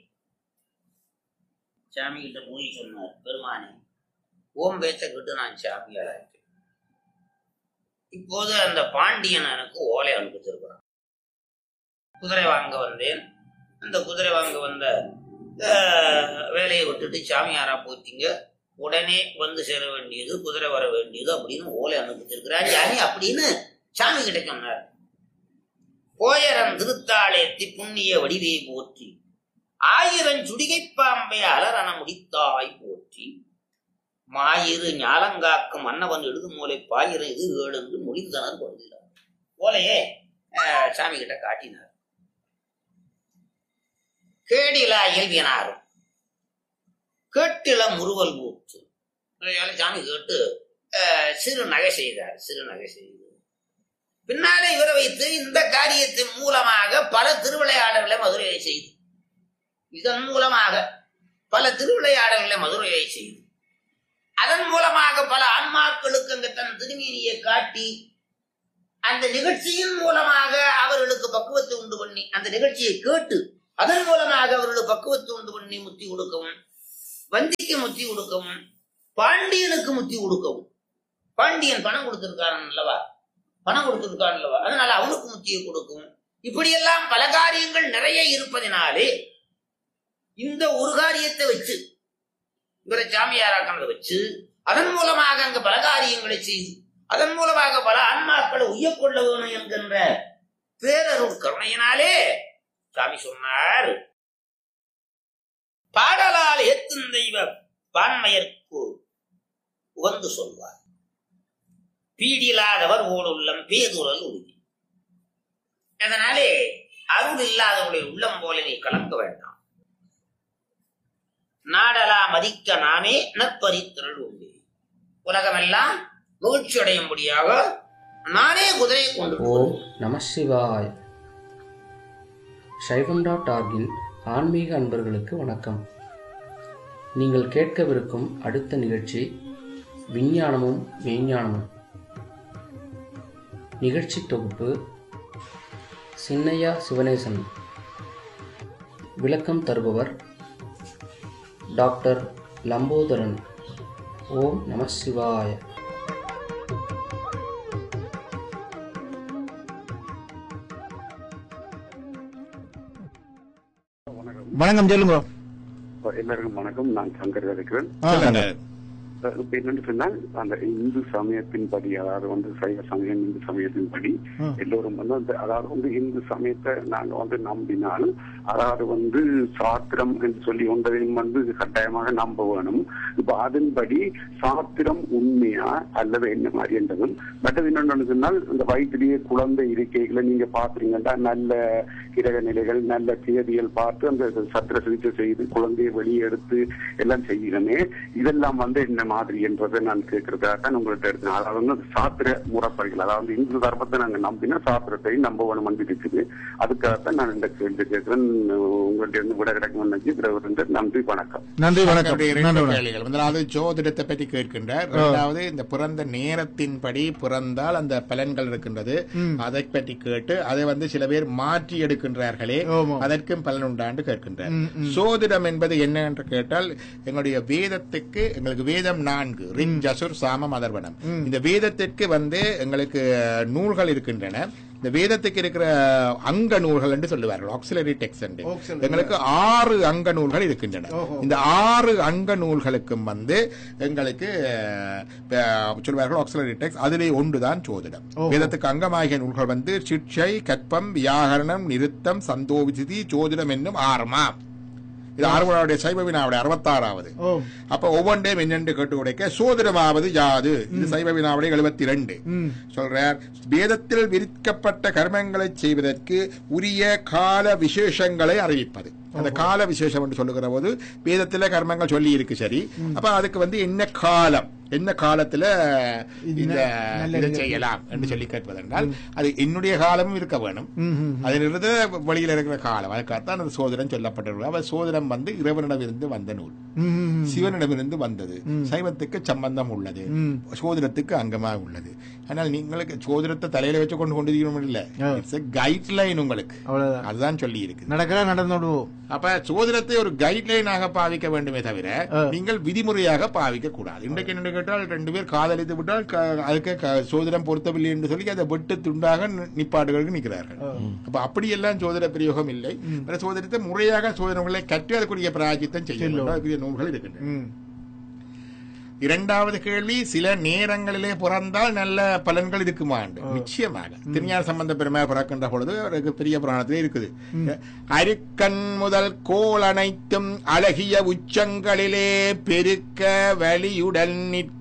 A: சாமி கிட்ட போய் சொன்னார் பெருமானே ஓம் பேச்ச கிட்ட நான் சாமியாராயிட்டேன் இப்போது அந்த பாண்டியன் எனக்கு ஓலை அனுப்பிச்சிருக்கிறான் குதிரை வாங்க வந்தேன் அந்த குதிரை வாங்க வந்த அஹ், வேலையை விட்டுட்டு சாமியாரா போயிட்டீங்க உடனே வந்து சேர வேண்டியது குதிரை வர வேண்டியது அப்படின்னு ஓலை அனுப்பிச்சிருக்கிறார் சாமி அப்படின்னு சாமி கிட்ட சொன்னார் போயரன் திருத்தாளேத்தி புண்ணிய வடிவை போற்றி ஆயிரம் சுடிகை பாம்பை அலரண முடித்தாய் போற்றி மாயிரு ஞாலங்காக்கும் மன்னவன் எழுதும் மூலை பாயிரம் இது ஏழு என்று மொழிந்தனர் கொள்கிறார் ஓலையே அஹ், சாமி கிட்ட காட்டினார் கேடிலா இயல்பினாரும் கேட்டில முறுவல் ஊற்று அதனால சாமி கேட்டு அஹ், சிறு நகை செய்தார் சிறு நகை செய்து பின்னாலே இவரை வைத்து இந்த காரியத்தின் மூலமாக பல திருவிளையாடல்களை மதுரையை செய்து இதன் மூலமாக பல திருவிளையாடல்களை மதுரையை செய்து அதன் மூலமாக பல ஆன்மாக்களுக்கு அங்க தன் திருமேனியை காட்டி அந்த நிகழ்ச்சியின் மூலமாக அவர்களுக்கு பக்குவத்தை உண்டு பண்ணி அந்த நிகழ்ச்சியை கேட்டு அதன் மூலமாக அவர்களுக்கு பக்குவத்தை உண்டு பண்ணி முத்தி கொடுக்கவும் வந்திக்கு முத்தி கொடுக்கவும் பாண்டியனுக்கு முத்தி கொடுக்கவும் பாண்டியன் பணம் கொடுத்திருக்கான் அல்லவா பணம் கொடுத்திருக்கான் அல்லவா அதனால அவனுக்கு முத்தியை கொடுக்கவும் இப்படியெல்லாம் பல காரியங்கள் நிறைய இருப்பதினாலே இந்த ஒரு காரியத்தை வச்சு இவரை சாமியாராக்கிறத வச்சு அதன் மூலமாக அங்க பல காரியங்களை செய்து அதன் மூலமாக பல ஆன்மாக்களை உய்யக்கொள்ள வேணும் என்கின்ற பேரருள் கருணையினாலே சாமி சொன்னார் பாடலால் ஏத்தும் தெய்வ பான்மையர்க்கு உகந்து சொல்வார் பீடியில்லாதவர் ஓடுள்ளம் பேதுரல் உறுதி அதனாலே அருள் இல்லாதவருடைய உள்ளம் போல நீ கலங்க வேண்டாம் நாடலா மதிக்க நாமே நற்பரித்திரள் உண்டு உலகமெல்லாம் மகிழ்ச்சி அடையும்படியாக நானே குதிரையை கொண்டு
B: ஓம்
A: போறேன்
B: நம சிவாய் சைவம் டாட் ஆர்கின் ஆன்மீக அன்பர்களுக்கு வணக்கம் நீங்கள் கேட்கவிருக்கும் அடுத்த நிகழ்ச்சி விஞ்ஞானமும் மெய்ஞானமும் நிகழ்ச்சி தொகுப்பு சின்னையா சிவனேசன் விளக்கம் தருபவர் டாக்டர் லம்போதரன் ஓம் நம சிவாய
C: வணக்கம் சொல்லுங்க
D: எல்லாருக்கும் வணக்கம் நான் சங்கர் இருக்கிறேன்
C: ஆ,
D: அஹ் இப்ப என்னன்னு சொன்னால் அந்த இந்து சமயத்தின்படி அதாவது வந்து சைவ சமயம் இந்து சமயத்தின்படி
C: ம்.
D: எல்லோரும் வந்து அந்த அதாவது வந்து இந்து சமயத்தை நாங்க வந்து நம்பினாலும் அதாவது வந்து சாத்திரம் என்று சொல்லி ஒன்றையும் வந்து கட்டாயமாக நம்ப வேணும் இப்ப அதன்படி சாத்திரம் உண்மையா அல்லது என்ன மாதிரி என்றதும் மற்றது என்னன்னு சொன்னால் இந்த வயிற்றிலேயே குழந்தை இருக்கைகளை நீங்க பாக்குறீங்கன்னா நல்ல கிரக நிலைகள் நல்ல தேதிகள் பார்த்து அந்த சத்திர சிகிச்சை செய்து குழந்தையை வெளியே எடுத்து எல்லாம் செய்கிறனே இதெல்லாம் வந்து என்ன மாதிரி என்றதை நான் கேட்கறதுக்காக தான் உங்கள்கிட்ட எடுத்தேன் அதாவது வந்து சாத்திர முறைப்படிகள் அதாவது இந்து தர்மத்தை நாங்க நம்பினா சாத்திரத்தை நம்ப வேணும் வந்து இருக்குது அதுக்காகத்தான் நான் இந்த கேள்வி கேட்கிறேன் உங்கள்கிட்ட இருந்து விட கிடைக்கும் நினைச்சு இருந்து நன்றி வணக்கம்
C: நன்றி வணக்கம்
E: அவருடைய
C: நன்றி
E: இரண்டு
C: வணக்கம்
E: கேள்விகள் முதலாவது ஜோதிடத்தை பற்றி கேட்கின்றார் இரண்டாவது இந்த பிறந்த நேரத்தின்படி பிறந்தால் அந்த பலன்கள் இருக்கின்றது அதை பற்றி கேட்டு அதை வந்து சில பேர் மாற்றி எடுக்கின்றார்களே
C: ஆமா.
E: அதற்கும் பலன் உண்டாண்டு கேட்கின்றார்
C: ம், ம்.
E: சோதிடம் என்பது என்ன என்று கேட்டால் எங்களுடைய வேதத்துக்கு எங்களுக்கு வேதம் நான்கு ரிங் ஜசுர் சாமம் அதர்வனம் இந்த வேதத்திற்கு வந்து எங்களுக்கு நூல்கள் இருக்கின்றன இந்த வேதத்துக்கு இருக்கிற அங்க நூல்கள் என்று சொல்லுவார்கள் ஆக்சிலரி டெக்ஸ்ட் என்று
C: Auxiliary.
E: எங்களுக்கு ஆறு அங்க நூல்கள் இருக்கின்றன
C: ஓஹோ.
E: இந்த ஆறு அங்க நூல்களுக்கும் வந்து எங்களுக்கு அஹ், சொல்வார்கள் ஆக்சிலரி டெக்ஸ்ட் அதிலே ஒன்றுதான் சோதிடம்
C: ஓஹோ.
E: வேதத்துக்கு அங்கமாகிய நூல்கள் வந்து சிக்ஷை கற்பம் வியாகரணம் நிருத்தம் சந்தோவிதி ஜோதிடம் என்னும் ஆறுமாம் இது ஆறுவனுடைய சைவ வினாவுடைய அறுபத்தாறாவது
C: ஓ
E: அப்ப ஒவ்வொன்றையும் என்னென்று கேட்டு உடைக்க சோதிடமாவது யாது இது சைவ வினாவுடைய எழுபத்தி ரெண்டு
C: ம்.
E: சொல்றார் வேதத்தில் விரிக்கப்பட்ட கர்மங்களை செய்வதற்கு உரிய கால விசேஷங்களை அறிவிப்பது அந்த கால விசேஷம் என்று சொல்லுகிற போது வேதத்துல கர்மங்கள் சொல்லி இருக்கு சரி அப்ப அதுக்கு வந்து என்ன காலம் என்ன காலத்துல
C: இது
E: இந்த
C: நல்ல
E: இதை
C: நிகழ்ச்சி.
E: செய்யலாம் என்று சொல்லி கேட்பதென்றால் அது என்னுடைய காலமும் இருக்க வேணும்
C: ம், ம்.
E: அதிலிருந்து வெளியில இருக்கிற காலம் அதுக்காகத்தான் அந்த சோதனம் சொல்லப்பட்டிருக்கு அவ சோதனம் வந்து இறைவனிடமிருந்து வந்த நூல்
C: ம், ம், ம்.
E: சிவனிடமிருந்து வந்தது சைவத்துக்கு சம்பந்தம் உள்ளது
C: ம்.
E: சோதனத்துக்கு அங்கமாக உள்ளது ஆனால் நீங்களுக்கு சோதனத்தை தலையில வச்சு கொண்டு கொண்டு இருக்கணும் இல்ல
C: ஆ.
E: இட்ஸ் கைட்லைன் உங்களுக்கு
C: அவ்வளவுதான்
E: அதுதான் சொல்லி இருக்குது
C: நடக்கிறா நடந்துடுவோம்
E: அப்ப சோதனத்தை ஒரு கைட்லைனாக பாவிக்க வேண்டுமே தவிர
C: ஆ.
E: நீங்கள் விதிமுறையாக பாவிக்க கூடாது இன்றைக்கு என்ன கேட்டால் ரெண்டு பேர் காதலித்து விட்டால் க- அதுக்கு க- சோதனம் பொருத்தவில்லை என்று சொல்லி அதை வெட்டு துண்டாக நி- நிப்பாட்டுகளுக்கு நிற்கிறார்கள் அப்ப அப்படியெல்லாம் சோதன பிரயோகம் இல்லை வேற சோதனத்தை முறையாக சோதனங்களை கற்று அதுக்குரிய பிராஜித்தம் செய்ய வேண்டும் அதுக்குரிய நூல்கள் இருக்கின்றன
C: ம்.
E: இரண்டாவது கேள்வி சில நேரங்களிலே பிறந்தால் நல்ல பலன்கள் இருக்குமாண்டு நிச்சயமாக திருஞான சம்பந்த பெருமாள் பிறக்கின்ற பொழுது அவருக்கு பெரிய புராணத்திலே இருக்குது அருக்கண் முதல் கோல் அனைத்தும் அழகிய உச்சங்களிலே பெருக்க வலியுடன் நிற்க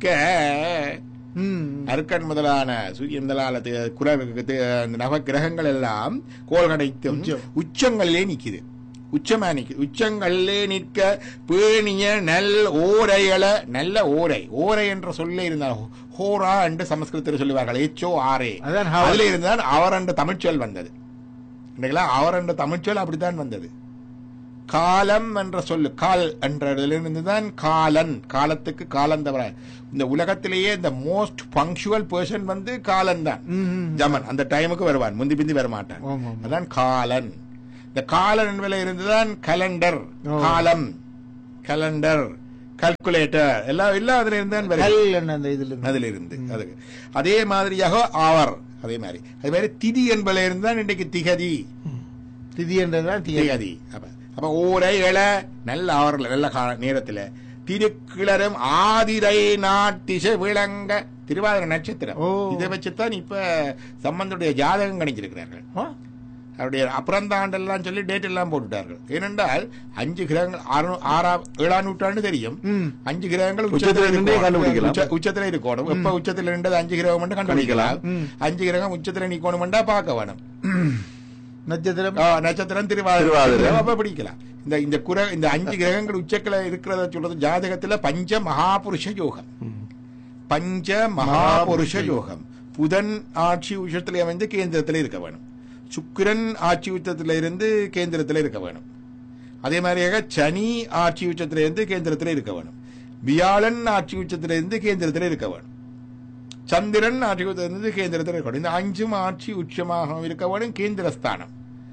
C: ம்.
E: அருக்கன் முதலான சூரியன் முதலான தி- குர- தி- அந்த நவ கிரகங்கள் எல்லாம் கோல் அனைத்தும் உச்சங்களிலே நிக்குது உச்சமா நிக்குது உச்சங்களிலே நிற்க பேணிய நல் ஓரைகளை நல்ல ஓரை ஓரை என்ற சொல்லே இருந்தால் ஹோரா என்று சமஸ்கிருதத்தில் சொல்லுவார்கள் எச்சோ ஆரே
C: அதான் ஹவர்.
E: அதுல இருந்தால் அவர் என்ற தமிழ்ச்சொல் வந்தது இல்லைங்களா அவர் என்ற தமிழ்ச்சொல் அப்படித்தான் வந்தது காலம் என்ற சொல்லு கால் என்றதிலிருந்து தான் காலன் காலத்துக்கு காலம் தவிர இந்த உலகத்திலேயே இந்த மோஸ்ட் பங்க்சுவல் பர்சன் வந்து காலன் தான்
C: ம், ம்.
E: ஜமன் அந்த டைமுக்கு வருவான் முந்தி பிந்தி வரமாட்டான்
C: ஆமா, ஆமா.
E: அதான் காலன் இந்த காலன் என்பதில் இருந்துதான் கலண்டர்
C: ஓ.
E: காலம் கலண்டர் கல்குலேட்டர் எல்லாம் எல்லாம் அதுல இருந்து தான் வருது
C: கல் என்ன அந்த இதுல இருந்து.
E: அதுல இருந்து அதுக்கு அதே மாதிரியாக ஆவர் அதே மாதிரி அதே மாதிரி திதி என்பதில் இருந்து தான் இன்றைக்கு திகதி
C: திதி என்றதுதான் திகதி
E: திகதி அப்ப அப்ப ஊரை இள நல்ல ஆவரில் நல்ல கா- நேரத்துல திருக்கிளரும் ஆதிரை நாட்டிச விளங்க திருவாதிரை நட்சத்திரம்
C: ஓ.
E: இதை வச்சுதான் இப்ப சம்பந்தனுடைய ஜாதகம் கணிச்சிருக்கிறார்கள்
C: ஆ?
E: அவருடைய அப்புறந்தாண்டெல்லாம் சொல்லி டேட் எல்லாம் போட்டுட்டார்கள் ஏனென்றால் அஞ்சு கிரகங்கள் ஆறு- ஆறாம் ஏழாம் நூற்றாண்டு தெரியும்
C: ம்.
E: அஞ்சு கிரகங்கள்
F: உச்சத்துல
E: உச்சத்துல
F: இருந்தே
E: இருக்கணும்.
F: கண்டுபிடிக்கலாம்.
E: உச்ச- உச்சத்துல இருக்கணும் எப்ப உச்சத்துல இருந்தது அஞ்சு கிரகம் மட்டும் கண்டுபிடிக்கலாம்
C: ம்.
E: அஞ்சு கிரகம் உச்சத்துல நிக்கணும்டா பார்க்க வேணும்
C: நட்சத்திரம்
E: ஆ, நட்சத்திரம் திருவாதிரை
F: திருவாதிரை.
E: அப்ப பிடிக்கலாம் இந்த இந்த குர இந்த அஞ்சு கிரகங்கள் உச்சத்துல இருக்கிறத சொல்றது ஜாதகத்துல பஞ்ச மகாபுருஷ யோகம் பஞ்ச மகாபுருஷ யோகம் புதன் ஆட்சி உச்சத்தில் அமைந்து கேந்திரத்தில் இருக்க வேணும் சுக்கிரன் ஆட்சி உச்சத்தில் இருந்து கேந்திரத்தில் இருக்க வேணும் அதே மாதிரியாக சனி ஆட்சி உச்சத்தில் இருந்து கேந்திரத்தில் இருக்க வேணும் வியாழன் ஆட்சி உச்சத்தில் இருந்து கேந்திரத்தில் இருக்க வேணும் சந்திரன் ஆட்சி உச்சத்தில் இருந்து கேந்திரத்தில் இருக்க வேணும் இந்த அஞ்சும் ஆட்சி உச்சமாக இருக்க வேணும் கேந்திரஸ்தானம்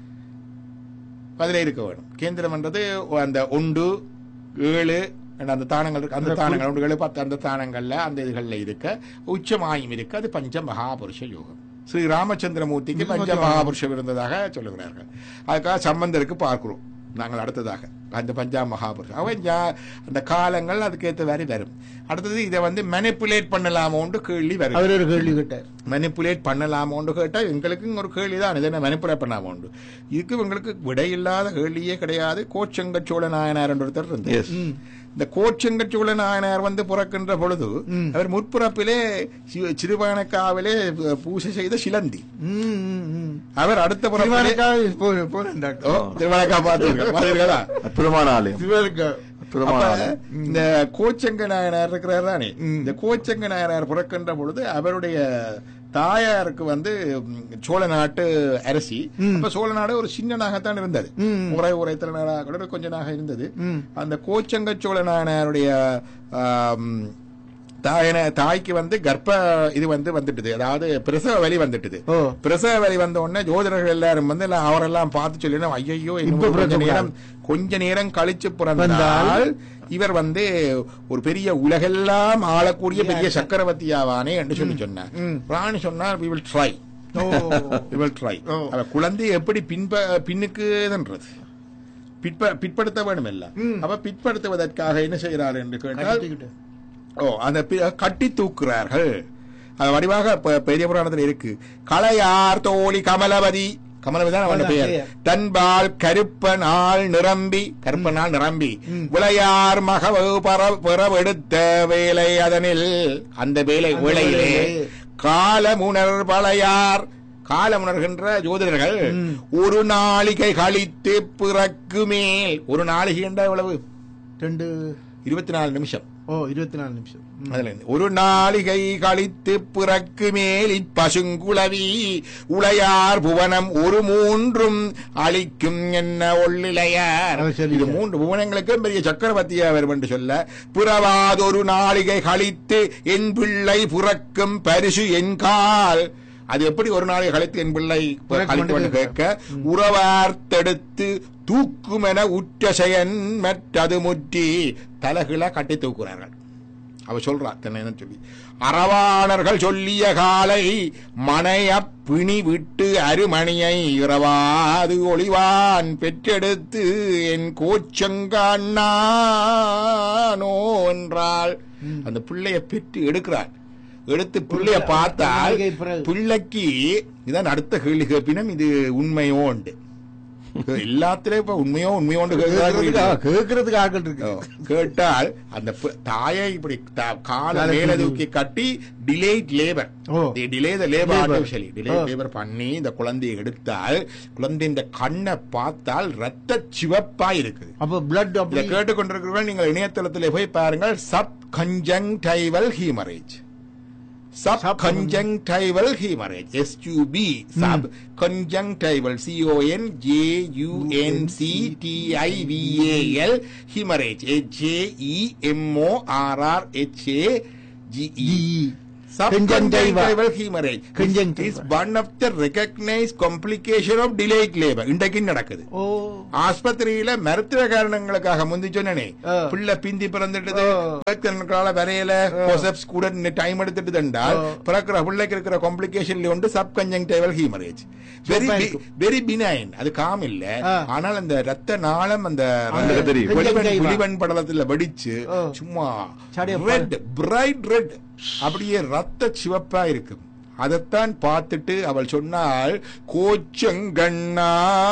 E: அதுல இருக்க வேணும் கேந்திரம்ன்றது அந்த ஒன்று ஏழு அந்த தானங்கள் இருக்கு அந்த தானங்கள் ஒன்று ஏழு பத்து அந்த தானங்கள்ல அந்த இதுகள்ல இருக்க உச்சமாயும் இருக்கு அது பஞ்ச மகாபுருஷ யோகம் ஸ்ரீ ராமச்சந்திரமூர்த்திக்கு பஞ்ச மகாபுருஷம் இருந்ததாக சொல்லுகிறார்கள் அதுக்காக சம்பந்தருக்கு பார்க்கிறோம் நாங்கள் அடுத்ததாக அந்த பஞ்சா மகாபுருஷம் அவன் ஜா- அந்த காலங்கள் அதுக்கேற்ற மாதிரி வரும் அடுத்தது இதை வந்து மெனிப்புலேட் பண்ணலாமோன்னு கேள்வி வரும்
C: அவர் ஒரு கேள்வி கேட்டார்
E: மெனிப்புலேட் பண்ணலாமோன்னு கேட்டா எங்களுக்கும் ஒரு கேள்வி தான் இது என்ன மெனிப்புலேட் பண்ணாமோண்டு இதுக்கு எங்களுக்கு விடையில்லாத கேள்வியே கிடையாது கோச்சங்கச்சோழ நாயனார் என்ற ஒருத்தர் இருந்தார்
F: எஸ்
E: இந்த கோச்சங்கச்சோழ நாயனார் வந்து பிறக்கின்ற பொழுது அவர் முற்பிறப்பிலே சி- சிறுபானக்காவிலே பூசை செய்த சிலந்தி
C: ம், ம், ம்.
E: அவர் அடுத்த பிறப்பிலே
C: திருவானைக்காவை போ- போறேன்
E: ஓ,
C: டாக்டர்
E: திருவானக்கா பார்த்தீர்கள் பார்த்தீர்களா
F: அற்புதமான ஆலயம்
C: திருவானைக்கா
F: அற்புதமான
E: அப்ப
F: ஆலயம்
E: இந்த கோச்சங்க நாயனார் இருக்கிறார் தானே இந்த கோச்சங்க நாயனார் பிறக்கின்ற பொழுது அவருடைய தாயாருக்கு வந்து ம், சோழ நாட்டு அரசி அப்ப சோழ நாடு ஒரு சின்ன நாகத்தான் இருந்தது
C: ம்.
E: உரை உரைத்தல நாடா கூட கொஞ்ச நாக இருந்தது
C: ம்.
E: அந்த கோச்சங்க சோழ நாயனாருடைய ஆம், தாயன தாய்க்கு வந்து கர்ப்ப இது வந்து வந்துட்டுது அதாவது பிரசவ வலி வந்துட்டுது
C: ஓ.
E: பிரசவ வலி வந்த உடனே ஜோதிடர்கள் எல்லாரும் வந்து எல்லாம் அவரெல்லாம் பார்த்து சொல்லி ஐயோ
C: இப்ப
E: கொஞ்ச
C: பிறக்க
E: நேரம் கொஞ்ச நேரம் கழிச்சு பிறந்தால்
C: வந்தால்
E: இவர் வந்து ஒரு பெரிய உலகெல்லாம் ஆளக்கூடிய பெரிய சக்கரவர்த்தியாவானே என்று சொல்லி சொன்னார்
C: ம்.
E: ராணி சொன்னார் we will try
C: O
E: we will try
C: ஓ.
E: அவ குழந்தையை எப்படி பின்ப பின்னுக்கு இதுன்றது பிற்ப பிற்படுத்த வேண்டும் இல்ல
C: ம்.
E: அப்ப பிற்படுத்துவதற்காக என்ன செய்கிறார் என்று கேட்டால்
C: கட்டிக்கிட்டு.
E: ஓ அந்த பி- கட்டி தூக்குறார்கள் அது வடிவாக ப- பெரிய புராணத்தில் இருக்கு களையார் தோழி கமலவதி கமலவதி தான் அவன்
C: அதான்
E: பெயர்
C: பெயர்.
E: தன்பால் கருப்ப நாள் நிரம்பி கருப்ப நாள் நிரம்பி விளையார் மகவு பர- பிறவெடுத்த வேலை அதனில் அந்த வேலை
C: அந்த
E: வேளையிலே
C: வேளையிலே.
E: காலமுணர் பழையார் காலமுணர்கின்ற ஜோதிடர்கள் ஒரு நாளிகை கழித்து பிறக்குமேல் ஒரு நாளிகை என்றால் எவ்வளவு
C: ரெண்டு
E: இருபத்தி நாலு நிமிஷம்
C: ஓ இருபத்தி நாலு நிமிஷம் ம்.
E: அதுல இருந்து, ஒரு நாளிகை கழித்து பிறக்கு மேல் இப்பசுங்குளவி உளையார் புவனம் ஒரு மூன்றும் அழிக்கும் என்ன ஒள்ளிலையார்
C: அவர் சொல்லிட்டார்.
E: இது மூன்று புவனங்களுக்கும் பெரிய சக்கரவர்த்தியா வரும் என்று சொல்ல பிறவாதொரு நாளிகை கழித்து என் பிள்ளை புறக்கும் பரிசு என் கால் அது எப்படி ஒரு நாளை கழித்து என் பிள்ளை
C: பிறக்கும்
E: கழித்து
C: என்று
E: கேட்க உறவார்த்தெடுத்து தூக்குமென உற்ற செயன் மற்றது முற்றி தலகில கட்டி தூக்குறார்கள் அவ சொல்றா தன்னை சொல்லி அரவாணர்கள் சொல்லிய காலை மனைய பிணி விட்டு அருமணியை இரவாது ஒளிவான் பெற்றெடுத்து என் கோச்சங்கானோ என்றாள் அந்த பிள்ளைய பெற்று எடுக்கிறாள் எடுத்து பிள்ளைய பார்த்தால்
C: நாளிகை பிறகு.
E: பிள்ளைக்கு இதான் அடுத்த கேள்வி கேட்பினும் இது உண்மையோண்டு எல்லாத்திலயும் இப்ப உண்மையோ உண்மையோண்டு
C: கேட்கறதுக்கு
E: கேட்கிறார்கள்.
C: ஆ, கேட்கறதுக்கு ஆட்கள் இருக்கு
E: ஓ, கேட்டால் அந்த பு- தாயை இப்படி த- காலை
C: காலை
E: மேல
C: தூக்கி.
E: தூக்கி கட்டி delayed labour
C: oh.
E: Delay the labour
C: Labor.
E: Artificially delay
C: oh.
E: Labour பண்ணி இந்த குழந்தையை எடுத்தால் குழந்தை இந்த கண்ணை பார்த்தால் ரத்த சிவப்பா இருக்குது
C: அப்ப பிளட்
E: இதை
C: அப்படி
E: கேட்டுக்கொண்டிருக்கிறவர்கள் நீங்கள் இணையதளத்தில் போய் பாருங்கள் subconjunctival haemorrhage subconjunctival hemorrhage SUB subconjunctival C O N J U N C T I V A L hemorrhage H A E M O R R H A G E subconjunctival hemorrhage
C: Conjunctival.
E: is one of the recognized complication of delayed labor இன்றைக்கு நடக்குது
C: ஓ
E: ஆஸ்பத்திரியில மருத்துவ காரணங்களுக்காக முந்தி சொன்னனே
C: ஆ.
E: பிள்ளை பிந்தி பிறந்துட்டது
C: ஆ.
E: கணக்கால வரையில பொசப்ஸ் கூட டைம் எடுத்துட்டு என்றால்
C: ஆ.
E: பிறக்கிற பிள்ளைக்கு இருக்கிற காம்ப்ளிகேஷன்ல உண்டு சப் கன்ஜங்டைவல் ஹீமரேஜ் வெரி
C: சும்மா இருக்கும்.
E: வெரி பினைன் அது காம் இல்ல
C: ஆ.
E: ஆனால் அந்த ரத்த நாளம் அந்த
C: அந்த தெரியும்.
E: வெளிவன்
C: conjunctiva.
E: வெளிவன் படலத்துல வெடிச்சு
C: ஆ.
E: சும்மா
C: சடைய
E: ரெட் பிரைட் ரெட் அப்படியே ரத்த சிவப்பா இருக்கும் அதைத்தான் பார்த்துட்டு அவள் சொன்னாள் கோச்சங்கண்ணா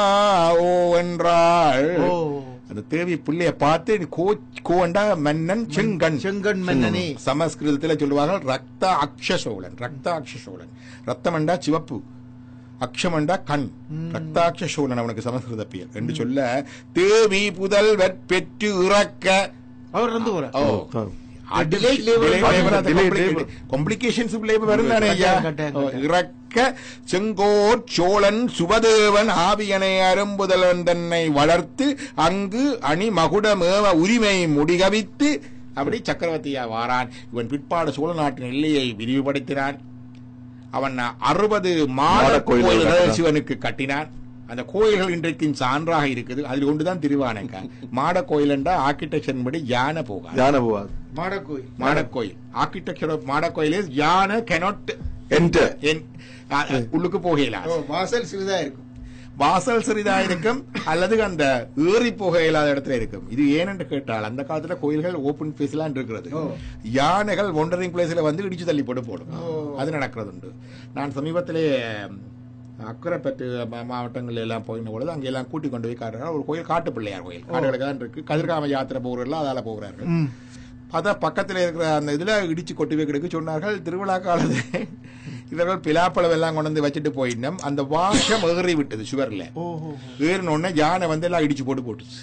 E: ஓ என்றாள்
C: ஓ.
E: அந்த தேவி பிள்ளைய பார்த்து கோ கோண்டா மன்னன் செங்கண்
C: செங்கண் மன்னனே.
E: சமஸ்கிருதத்துல சொல்லுவார்கள் ரக்த அக்ஷசோழன் ரக்த அக்ஷசோழன் ரத்தமண்டா சிவப்பு அக்ஷமண்டா கண் ரக்தாட்ச சோழன் அவனுக்கு சமஸ்கிருத பெயர் என்று சொல்ல தேவி புதல்வர் பெற்று இறக்க
C: அவர் வந்து போற
E: oh
C: Delayed labor.
F: Delayed labor.
E: Complications வரும் தானே ஐயா
C: கட்டாயம், கட்டாயம்,
E: ஓ,
C: கட்டாயம்.
E: இறக்க செங்கோர் சோழன் சுபதேவன் ஆவியனை அரும்புதலன் தன்னை வளர்த்து அங்கு அணி மகுடமேவ உரிமை முடிகவித்து அப்படி சக்கரவர்த்தியா வாரான் இவன் பிற்பாடு சோழ நாட்டின் எல்லையை விரிவுபடுத்தினான் அவன் அறுபது மாட
F: மாடக் கோயில்கள்
E: கோயில்கள்
F: கட்டினான்.
E: சிவனுக்கு கட்டினான் அந்த கோயில்கள் இன்றைக்கும் சான்றாக இருக்குது அதில் ஒன்றுதான் திருவானங்க மாட கோயில் என்றா ஆர்கிடெக்சர் படி யானை போகாது
F: யானை போவாது
C: Madakkoil
E: Madakkoil architecture of Madakkoil is யானை cannot
F: Enter.
E: en- அ- அ- உள்ளுக்கு போகல
C: ஓ வாசல் சிறிதா இருக்கும்
E: வாசல் சிறிதா இருக்கும் அல்லது அந்த ஏறி போக இயலாத இடத்துல இருக்கும் இது ஏனென்று கேட்டால் அந்த காலத்துல கோயில்கள் ஓபன் பிளேஸ் எல்லாம் இருக்கிறது
C: ஓ.
E: யானைகள் ஒண்டரிங் பிளேஸ்ல வந்து இடிச்சு தள்ளி போட்டு போடும்
C: ஓ.
E: அது நடக்கிறது உண்டு நான் சமீபத்திலே அக்கரைப்பட்டு மா- மாவட்டங்கள்ல எல்லாம் போயின பொழுது அங்க எல்லாம் கூட்டி கொண்டு போய் காட்டுறாங்க ஒரு கோயில் காட்டு பிள்ளையார் கோயில் காடுகளுக்கு தான் இருக்கு கதிர்காம யாத்திரை போகிறவர்கள் அதால போகிறார்கள்
C: ம்.
E: பார்த்தா பக்கத்துல இருக்கிற அந்த இதுல இடிச்சு கொட்டி வைக்கிறதுக்கு சொன்னார்கள் திருவிழா காலத்து இவர்கள் பிலாப்பழம் எல்லாம் கொண்டு வந்து வச்சுட்டு போயிட்டோம் அந்த வாசம் ஏறி விட்டது சுவர்ல
C: ஓஹோ
E: ஏறின உடனே யானை வந்து எல்லாம் இடிச்சு போட்டு போட்டுச்சு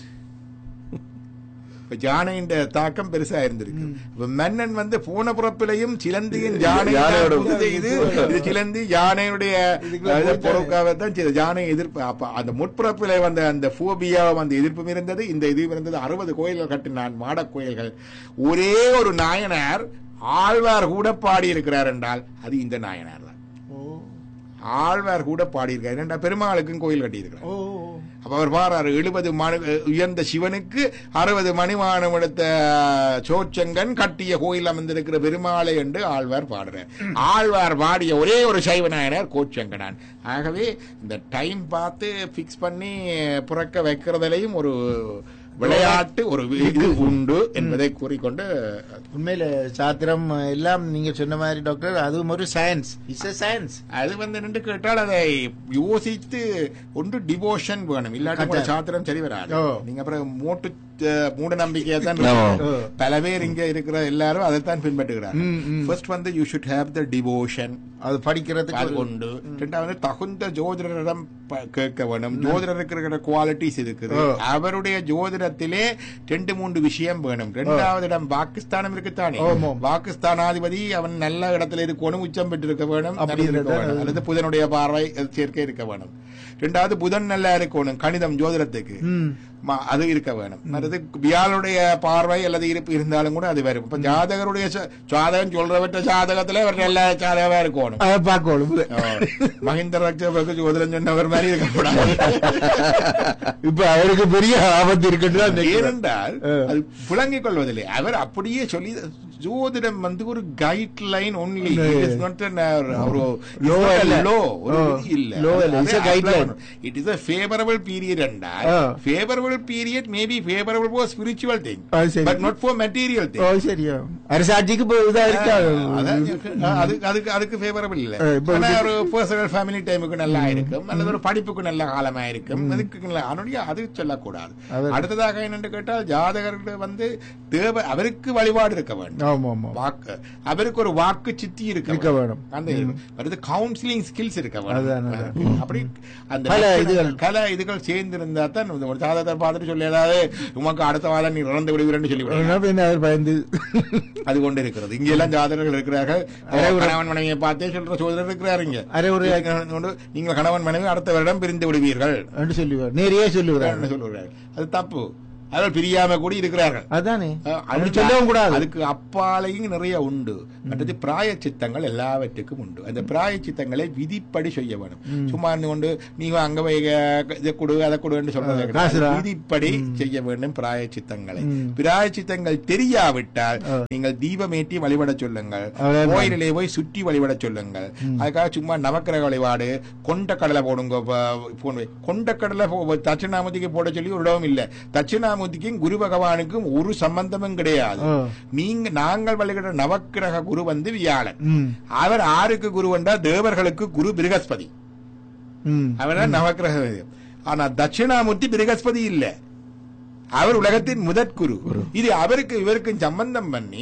E: இப்ப யானையின் தாக்கம் பெருசா இருந்திருக்கு இப்ப மன்னன் வந்து போன புறப்பிலையும் சிலந்தியின் யானை
F: யானையோட
E: இது இது சிலந்தி யானையுடைய
C: இதுக்குள்ள
E: அது
C: போயிட்டாரு.
E: பொருட்காகத்தான் செய்தது. யானை எதிர்ப்பு அப்ப அந்த முற்புறப்பில வந்த அந்த போபியா அந்த எதிர்ப்பும் இருந்தது இந்த இதுவும் இருந்தது அறுபது கோயில்கள் கட்டினான் மாடக் கோயில்கள் ஒரே ஒரு நாயனார் ஆழ்வார் கூட பாடி இருக்கிறார் என்றால் அது இந்த நாயனார் தான்
C: ஓ
E: ஆழ்வார் கூட பாடியிருக்கார் ஏன்டா பெருமாளுக்கும் கோயில் கட்டியிருக்கிறார்
C: ஓ
E: அப்ப அவர் பாடுறாரு எழுபது மணி உயர்ந்த சிவனுக்கு அறுபது மணிமானம் எடுத்த சோச்சங்கன் கட்டிய கோயில் அமைந்திருக்கிற பெருமாளை என்று ஆழ்வார் பாடுறார் ஆழ்வார் பாடிய ஒரே ஒரு சைவ நாயனார் கோச்சங்கனான் ஆகவே இந்த டைம் பார்த்து பிக்ஸ் பண்ணி புறக்க வைக்கிறதுலையும் ஒரு விளையாட்டு ஒரு இது உண்டு என்பதை கூறிக்கொண்டு
C: உண்மையில சாத்திரம் எல்லாம் நீங்க சொன்ன மாதிரி டாக்டர் அதுவும் ஒரு சயின்ஸ் இட்ஸ் a சயின்ஸ்
E: அது வந்து நின்று கேட்டால் அதை யோசித்து ஒன்று டிவோஷன் வேணும் இல்லாட்டி உங்களோட
C: கட்டாயம்.
E: சாத்திரம் சரி வராது
C: ஓ.
E: நீங்க அப்புறம் மூட்டு அஹ், மூட நம்பிக்கையா தான்
F: ஆமா.
E: இருக்கு. பல பேர் இங்க இருக்கிற எல்லாரும் அதைத்தான் பின்பற்றுகிறார்
C: ம், ம்.
E: ஃபர்ஸ்ட் வந்து you should have the devotion
C: அது படிக்கிறதுக்கு
E: அது
C: ஒரு-
E: உண்டு ரெண்டாவது தகுந்த ஜோதிடரிடம் ப- கேட்க வேணும் ஜோதிடருக்கு இருக்கிற குவாலிட்டிஸ் இருக்குது
C: ஓ.
E: அவருடைய ஜோதிடத்திலே ரெண்டு மூன்று விஷயம் வேணும் ரெண்டாவது இடம் பாகிஸ்தானம் இருக்குத்தானே
C: ஆமாம்.
E: பாகிஸ்தானாதிபதி அவன் நல்ல இடத்துல இருக்கணும் உச்சம் பெற்று இருக்க வேணும்
C: அப்படி
E: நல்லது இருக்க
C: இருந்தா
E: வேணும். அல்லது புதனுடைய பார்வை அது சேர்க்கை இருக்க வேணும் ரெண்டாவது புதன் நல்லா இருக்கணும் கணிதம் ஜோதிடத்துக்கு
C: ம்.
E: ம- அது இருக்க வேணும் மற்றது வியாழனுடைய பார்வை அல்லது இருப்பு இருந்தாலும் கூட அது வரும் இப்ப ஜாதகருடைய ச- ஜாதகம் சொல்றவற்ற ஜாதகத்துல அவர் நல்ல ஜாதகமா இருக்கணும்
C: அதை பார்க்கணும்
E: ஓ, மஹிந்த ராஜபக்சே ஜோதிடம் சொன்னவர் மாதிரி இருக்கக்கூடாது
C: இப்ப அவருக்கு பெரிய ஆபத்து இருக்குன்னு தான் நினைக்கிறேன்.
E: ஏனென்றால்
C: ஆ.
E: அது புழங்கிக் கொள்வதில்லை அவர் அப்படியே சொல்லி ஜோதிடம் வந்து ஒரு கைட் லைன் ஒன்லி
C: இல்ல.
E: ஒரு
C: Law அல்ல.
E: லோ ஒரு
C: ஓ.
E: விதி இல்ல
C: Law அல்ல. It's a guideline.
E: It is a favorable period என்றால்
C: ஆ.
E: favorable period may be favorable for spiritual thing
C: அது சரி.
E: but not for material thing
C: ஓ சரியா அரசாட்சிக்கு இப்போ இதா இருக்கா
E: அதான் அது- அதுக்கு அதுக்கு ஃபேவரபிள் இல்ல
C: ஆ, இப்ப
E: ஆனா
C: வந்து-
E: ஒரு பர்சனல் ஃபேமிலி டைமுக்கு நல்லா இருக்கும் அல்லது ஒரு படிப்புக்கு நல்ல காலமா இருக்கும் அதுக்கு நல்ல- அதனுடைய அது சொல்லக்கூடாது
C: அது-
E: அடுத்ததாக என்னென்று கேட்டால் ஜாதகர்கள் வந்து தேவ அவருக்கு வழிபாடு இருக்க வேண்டும்
C: ஆமா ஆமா
E: வாக்கு அவருக்கு ஒரு வாக்கு சித்தி இருக்க
C: இருக்க வேணும்.
E: அந்த வருது கவுன்சிலிங் ஸ்கில்ஸ் இருக்க
C: அதான்,
E: வேணும் அப்படி அந்த
C: பல
E: லட்சணங்கள்,
C: இதுகள்.
E: கல இதுகள் சேர்ந்து இருந்தா தான் இந்த ஒரு ஜாதகத்தை பார்த்துட்டு சொல்லி ஏதாவது உமக்கு அடுத்த வாரம் நீ இறந்து விடுவீரன்னு சொல்லி விடுவாங்க.
C: என்ன பின்ன அவர் பயந்து
E: அது கொண்டு இருக்கிறது இங்க எல்லாம் ஜாதகர்கள் இருக்கிறார்கள் கணவன் மனைவியை பார்த்தே சொல்ற சோதரர் இருக்கிறாரு இங்க
C: அரை ஒரு
E: கொண்டு நீங்கள் கணவன் மனைவி அடுத்த வருடம் பிரிந்து விடுவீர்கள்
C: என்று சொல்லுவார் நேரையே சொல்லுகிறார்
E: என்று சொல்லுகிறார் அது தப்பு அதில் பிரியாம கூட இருக்கிறார்கள்
C: அதானே
E: அஹ்
C: அப்படி
E: அதுக்கு-
C: சொல்லவும் கூடாது
E: அதுக்கு அப்பாலையும் நிறைய உண்டு மற்றது பிராய சித்தங்கள் எல்லாவற்றுக்கும் உண்டு அந்த பிராய சித்தங்களை விதிப்படி செய்ய வேணும் சும்மா இருந்து கொண்டு நீங்க அங்க போய் க- இதை கொடு அதை கொடுன்னு சொல்றது கிடையாது.
C: காசுடா.
E: விதிப்படி செய்ய வேண்டும் பிராய சித்தங்களை
C: ம்.
E: பிராய சித்தங்கள் தெரியாவிட்டால்
C: ஆ.
E: நீங்கள் தீபமேற்றி வழிபட சொல்லுங்கள்
C: அவ்வளவுதான்.
E: கோயிலிலே போய் சுற்றி வழிபட சொல்லுங்கள் அதுக்காக சும்மா நவக்கிரக வழிபாடு கொண்ட கடலை போடுங்க ப- போடுங்க. கொண்ட கடலை போ- தட்சிணாமூர்த்திக்கு போட சொல்லி ஒரு இடமும் இல்ல தட்சிணாமூர்த்திக்கும் குரு பகவானுக்கும் ஒரு சம்பந்தமும் கிடையாது
C: ஆ.
E: நீங்க நாங்கள் வழிபடுற நவக்கிரக குரு வந்து வியாழன்
C: ம்
E: அவர் ஆருக்கு குரு வந்தா தேவர்களுக்கு குரு பிருகஸ்பதி
C: ம்
E: அவர் நவக்கிரக ஆனா தட்சிணாமூர்த்தி பிருகஸ்பதி இல்ல அவர் உலகத்தின் முதற் குரு இது அவருக்கு இவருக்கும் சம்பந்தம் பண்ணி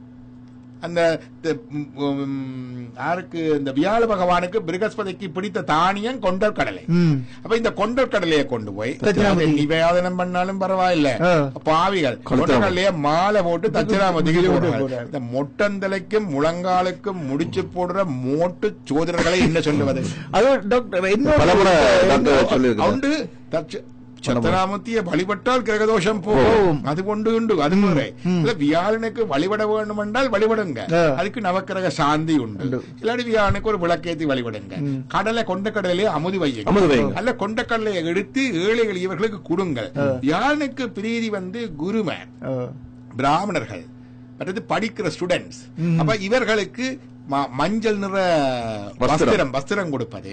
E: அந்த த- ம், ம், யாருக்கு இந்த வியாழ பகவானுக்கு பிருகஸ்பதிக்கு பிடித்த தானியம் கொண்டல் கடலை
C: ம்
E: அப்ப இந்த கொண்டல் கடலையை கொண்டு போய்
C: தட்சிணாமூர்த்தி.
E: அதை நிவேதனம் பண்ணாலும் பரவாயில்ல
C: ஆ.
E: பாவிகள் கொண்டல் கடலைய மாலை போட்டு தட்சிணாமூர்த்திக்கு
C: போட்டு
E: போடுறாங்க.
C: போடுறாங்க.
E: இந்த மொட்டந்தலைக்கும் முழங்காலுக்கும் முடிச்சு போடுற மோட்டு சோதரர்களை என்ன சொல்லுவது
C: அது டாக்டர் இன்னொரு
F: பலமுறை டாக்டர் சொல்லியிருக்கிறார்
E: உண்டு தட்ச- சத்தனாமூர்த்தியை வழிபட்டால் கிரகதோஷம்
C: போகும்.
E: போகும் அது கொண்டு உண்டு அது முறை இல்ல வியாழனுக்கு வழிபட வேண்டும் என்றால் வழிபடுங்க
C: ஆ.
E: அதுக்கு நவக்கிரக சாந்தி உண்டு இல்லாட்டி வியாழனுக்கு ஒரு விளக்கேத்தி வழிபடுங்க கடலை கொண்ட கடலையே அமுது வையுங்க
F: அமுது வையுங்க.
E: அல்ல கொண்ட கடலையை எடுத்து ஏழைகள் இவர்களுக்கு கொடுங்கள் வியாழனுக்கு பிரீதி வந்து குருமேன்
C: ஆ.
E: பிராமணர்கள் மற்றது படிக்கிற ஸ்டூடெண்ட்ஸ் அப்ப இவர்களுக்கு ம- மஞ்சள் நிற
F: வஸ்திரம்.
E: வஸ்திரம் வஸ்திரம் கொடுப்பது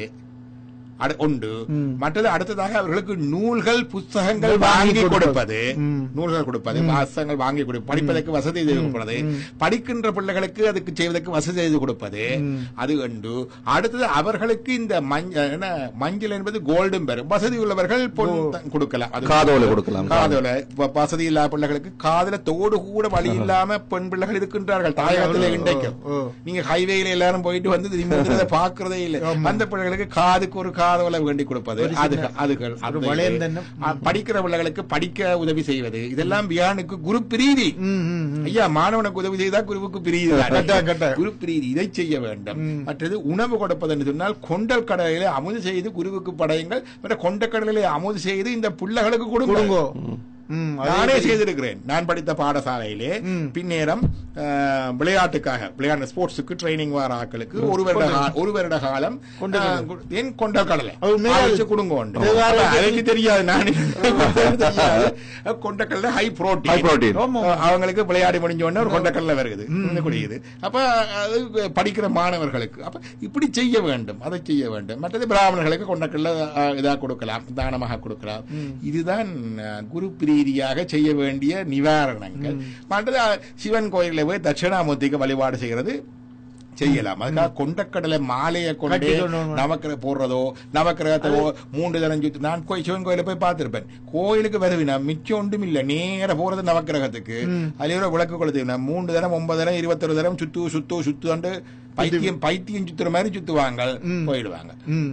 E: அடு- உண்டு மற்றது அடுத்ததாக அவர்களுக்கு நூல்கள் புஸ்தகங்கள்
C: வாங்கி
E: வாங்கி
C: கொடுப்பது.
E: கொடுப்பது
C: ம்.
E: நூல்கள் கொடுப்பது புஸ்தகங்கள் வாங்கி கொடுப்பது படிப்பதற்கு வசதி செய்து கொடுப்பது படிக்கின்ற பிள்ளைகளுக்கு அதுக்கு செய்வதற்கு வசதி செய்து கொடுப்பது அது உண்டு அடுத்தது அவர்களுக்கு இந்த மஞ்சள் என்ன மஞ்சள் என்பது கோல்டும் பெறும் வசதி உள்ளவர்கள் பொன் த- கொடுக்கலாம் அது
F: காதோலை கொடுக்கலாம்.
E: காதோலை வ- வசதி இல்லாத பிள்ளைகளுக்கு காதுல தோடு கூட வழி இல்லாம பெண் பிள்ளைகள் இருக்கின்றார்கள் தாயகத்திலே இன்றைக்கும்
C: ஓ.
E: நீங்க ஹைவேல எல்லாரும் போயிட்டு வந்து திரும்பி பாக்குறதே இல்லை அந்த பிள்ளைகளுக்கு காதுக்கு ஒரு காதோலை வேண்டி கொடுப்பது அது அதுகள் அந்த இது.
C: வளையம் தன்னம்.
E: ஆ, படிக்கிற பிள்ளைகளுக்கு படிக்க உதவி செய்வது இதெல்லாம் வியானுக்கு குரு பிரீதி
C: ம் ம் ம்.
E: ஐயா மாணவனுக்கு உதவி செய்தா குருவுக்கு பிரீதி தானே.
C: கட்டாயம், கட்டாயம்.
E: குரு பிரீதி இதை செய்ய வேண்டும் மற்றது உணவு கொடுப்பது என்று சொன்னால் கொண்டல் கடலிலே அமுது செய்து குருவுக்கு படையுங்கள் மற்ற கொண்ட கடலிலே அமுது செய்து இந்த பிள்ளைகளுக்கு கொடுங்க
C: கொடுங்கோ ம் அதே
E: நானே
C: மாதிரி.
E: செய்திருக்கிறேன் நான் படித்த பாடசாலையிலே
C: ம்.
E: பின்னேரம் அஹ், விளையாட்டுக்காக விளையாட்டு ஸ்போர்ட்ஸுக்கு ட்ரைனிங் வர ஆட்களுக்கு ஒரு வருட கா- ஒரு வருட காலம்
C: கொண்ட
E: அஹ், கு- ஏன் கொண்ட கடலை
C: அவர் மேல
E: அரைச்சு கொடுங்க உண்டு.
C: இது வேற
E: அப்ப அதுக்கு தெரியாது நான் தெரியாது கொண்ட கடலை ஹை
F: High
E: புரோட்டீன்
F: protein.
E: அவங்களுக்கு விளையாடி முடிஞ்ச உடனே ஒரு கொண்ட கடலை வருது வந்து குடியுது அப்ப அது படிக்கிற மாணவர்களுக்கு அப்ப இப்படி செய்ய வேண்டும் அதை செய்ய வேண்டும் மற்றது பிராமணர்களுக்கு கொண்டக்கல்ல இதா கொடுக்கலாம் தானமாக கொடுக்கலாம் இதுதான் அஹ், குரு பிரீதியாக செய்ய வேண்டிய நிவாரணங்கள் மற்றது அஹ், சிவன் கோயிலில் போய் தட்சிணாமூர்த்திக்கு வழிபாடு செய்கிறது செய்யலாம் அதுக்காக கொண்டக்கடலை மாலையை கொண்டு
C: கட்டி கொண்டு வரணும்.
E: நவக்கிர போடுறதோ நவக்கிரகத்தை மூன்று தரம் சுத்தி நான் கோயில் சிவன் கோயில போய் பார்த்திருப்பேன் கோயிலுக்கு வருவினா மிச்சம் ஒன்றும் இல்ல நேர போறது நவக்கிரகத்துக்கு அதுல ஒரு விளக்கு கொளுத்து மூன்று தரம் ஒன்பது தரம் இருபத்தொரு தரம் சுத்து சுத்து சுத்து பைத்தியம் பைத்தியம் சுத்துற மாதிரி சுத்துவாங்க போயிடுவாங்க
C: ம்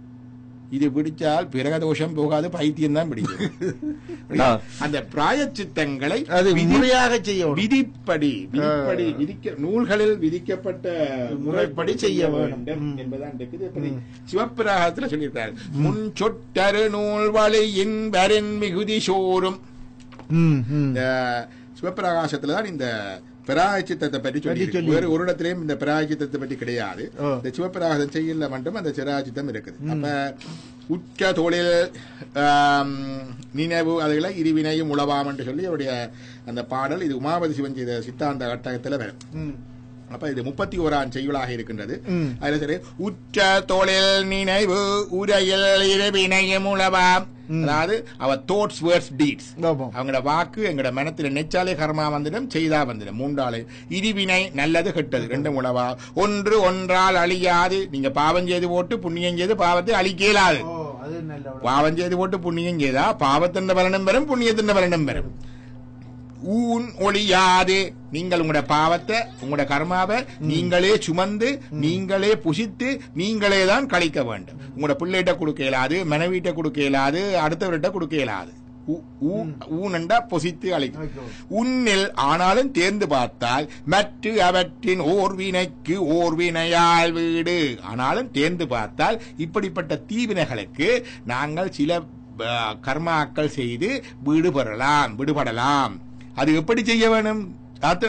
E: இது பிடிச்சால் பிரகதோஷம் போகாது பைத்தியம் தான் பிடிக்கும் அந்த பிராயச்சித்தங்களை
C: அது
E: விதி-
C: முறையாக செய்யணும்
E: விதிப்படி விதிப்படி விதிக்க நூல்களில் விதிக்கப்பட்ட முறைப்படி செய்ய வேண்டும் என்பதான் இருக்குது இப்படி சிவப்பிரகாசத்துல சொல்லியிருக்காரு முன் சொட்டரு நூல் வழியின் வரன் மிகுதி சோறும்
C: ம் ம்
E: இந்த சிவப்பிரகாசத்துல தான் இந்த பிராயச்சித்தத்தை பற்றி சொல்லி
C: சொல்லி.
E: வேறு ஒரு இடத்திலையும் இந்த பிராயச்சித்தத்தை பற்றி கிடையாது
C: ஓ.
E: இந்த சிவப்பிரகாசம் செய்யல மட்டும் அந்த சிராஜித்தம் இருக்குது அப்ப உச்ச தொழில் ஆம், நினைவு அதுகளை இருவினையும் உளவாம் என்று சொல்லி அவருடைய அந்த பாடல் இது உமாபதி சிவன் செய்த சித்தாந்த கட்டகத்துல வரும்
C: ம்
E: அப்ப இது முப்பத்தி ஓராம் செய்யுளாக இருக்கின்றது
C: ம்.
E: அதுல சரி உச்ச தொழில் நினைவு உரையில் இருவினையும் உளவாம் அதாவது அவர் தோட்ஸ் வேர்ட்ஸ் டீட்ஸ்
C: ஆமாம்.
E: அவங்களோட வாக்கு எங்களோட மனத்துல நெச்சாலே கர்மா வந்துடும் செய்தா வந்துடும் மூன்றாலே இருவினை நல்லது கெட்டது ரெண்டும் உளவா ஒன்று ஒன்றால் அழியாது நீங்க பாவம் செய்து போட்டு புண்ணியம் செய்து பாவத்தை அழிக்க இயலாது
C: ஓ அது நல்ல
E: பாவம் செய்து போட்டு புண்ணியம் செய்தா பாவத்தின் பலனும் பெறும் புண்ணியத்தின் பலனும் பெறும் ஊன் ஒளியாது நீங்கள் உங்களோட பாவத்தை உங்களோட கர்மாவை நீங்களே சுமந்து நீங்களே புசித்து நீங்களே தான் கழிக்க வேண்டும் உங்களோட பிள்ளைகிட்ட கொடுக்க இயலாது மனைவிட்ட கொடுக்க இயலாது அடுத்தவர்கிட்ட கொடுக்க இயலாது ஊ- ஊ- ஊனண்டா பொசித்து அழைக்கும் உன்னில் ஆனாலும் தேர்ந்து பார்த்தால் மற்ற அவற்றின் ஓர்வினைக்கு ஓர்வினையால் வீடு ஆனாலும் தேர்ந்து பார்த்தால் இப்படிப்பட்ட தீவினைகளுக்கு நாங்கள் சில அஹ், கர்மாக்கள் செய்து விடுபடலாம் விடுபடலாம் அது எப்படி செய்ய வேணும் அது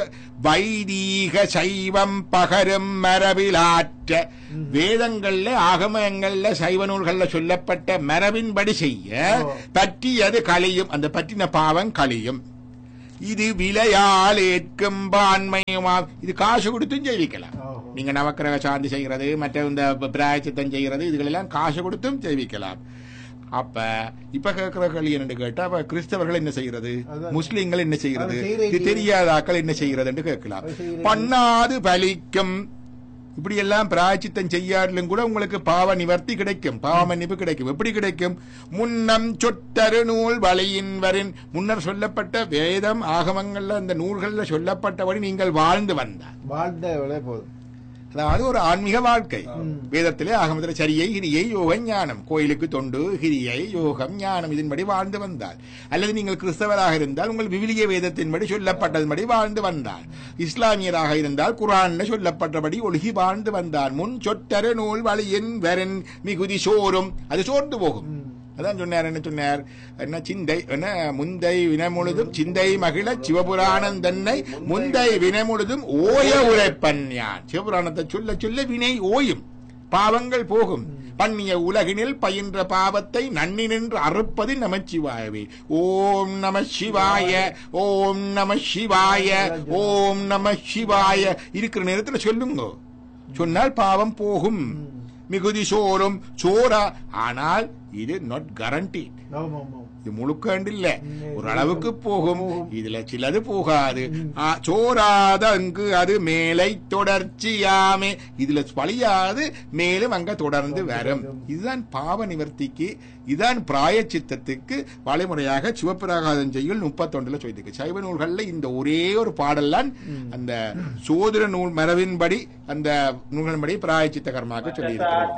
E: வைதீக சைவம் பகரும் மரபிலாற்ற வேதங்கள்ல ஆகமங்கள்ல சைவ நூல்கள்ல சொல்லப்பட்ட மரபின்படி செய்ய பற்றியது கழியும் அந்த பற்றின பாவம் கழியும் இது விலையால் ஏற்கும் பான்மையுமா இது காசு கொடுத்தும் ஜெயிக்கலாம் நீங்க நவக்கிரக சாந்தி செய்கிறது மற்ற இந்த பிராயச்சித்தம் செய்கிறது இதுகளெல்லாம் காசு கொடுத்தும் ஜெயிக்கலாம் அப்ப இப்ப கேட்கிற கேள்வி என்னன்னு கேட்டா அப்ப கிறிஸ்தவர்கள் என்ன செய்யறது முஸ்லிம்கள் என்ன செய்யறது
C: அது செய்யறது
E: இது தெரியாதாக்கள் என்ன செய்யறது என்று கேட்கலாம் பண்ணாது பலிக்கும் இப்படி எல்லாம் பிராயச்சித்தம் செய்யாட்டிலும் கூட உங்களுக்கு பாவ நிவர்த்தி கிடைக்கும் பாவ மன்னிப்பு கிடைக்கும் எப்படி கிடைக்கும் முன்னம் சொட்டரு நூல் வழியின் வரின் முன்னர் சொல்லப்பட்ட வேதம் ஆகமங்கள்ல அந்த நூல்கள்ல சொல்லப்பட்டபடி நீங்கள் வாழ்ந்து வந்தார்
C: வாழ்ந்த விலை போதும்
E: அதாவது ஒரு ஆன்மீக வாழ்க்கை வேதத்திலே ஆகமத்தில் சரியை கிரியை யோக ஞானம் கோயிலுக்கு தொண்டு கிரியை யோகம் ஞானம் இதன்படி வாழ்ந்து வந்தார் அல்லது நீங்கள் கிறிஸ்தவராக இருந்தால் உங்கள் விவிலிய வேதத்தின்படி சொல்லப்பட்டதன்படி வாழ்ந்து வந்தார் இஸ்லாமியராக இருந்தால் குரான் சொல்லப்பட்டபடி ஒழுகி வாழ்ந்து வந்தார் முன் சொட்டர நூல் வழியின் வெரன் மிகுதி சோறும் அது சோர்ந்து போகும் அதான் சொன்னார் என்ன சொன்னார் என்ன சிந்தை என்ன முந்தை வினமுழுதும் சிந்தை மகிழ சிவபுராணம் தன்னை முந்தை வினமுழுதும் ஓய உரைப்பன் யான் சிவபுராணத்தை சொல்ல சொல்ல வினை ஓயும் பாவங்கள் போகும் பண்ணிய உலகினில் பயின்ற பாவத்தை நன்னி நின்று அறுப்பது நமச்சிவாயவே ஓம் நம சிவாய ஓம் நம சிவாய ஓம் நம சிவாய இருக்கிற நேரத்தில் சொல்லுங்க சொன்னால் பாவம் போகும் மிகுதி சோறும் சோரா ஆனால் இது நாட் கரண்டி
C: ஆமா ஆமா
E: இது முழுக்காண்டு இல்ல ஒரு அளவுக்கு போகும் இதுல சிலது போகாது ஆ, சோராத அங்கு அது மேலை தொடர்ச்சியாமே இதுல வழியாது மேலும் அங்க தொடர்ந்து வரும் இதுதான் பாவ நிவர்த்திக்கு இதுதான் பிராயச்சித்தத்துக்கு வழிமுறையாக சிவப்பிரகாதம் செய்யுள் முப்பத்தொண்டுல சொல்லியிருக்கு சைவ நூல்கள்ல இந்த ஒரே ஒரு பாடல்லாம் அந்த சோதர நூல் மரபின்படி அந்த நூல்களின்படி பிராயச்சித்த கர்மாக்க சொல்லியிருக்கிறது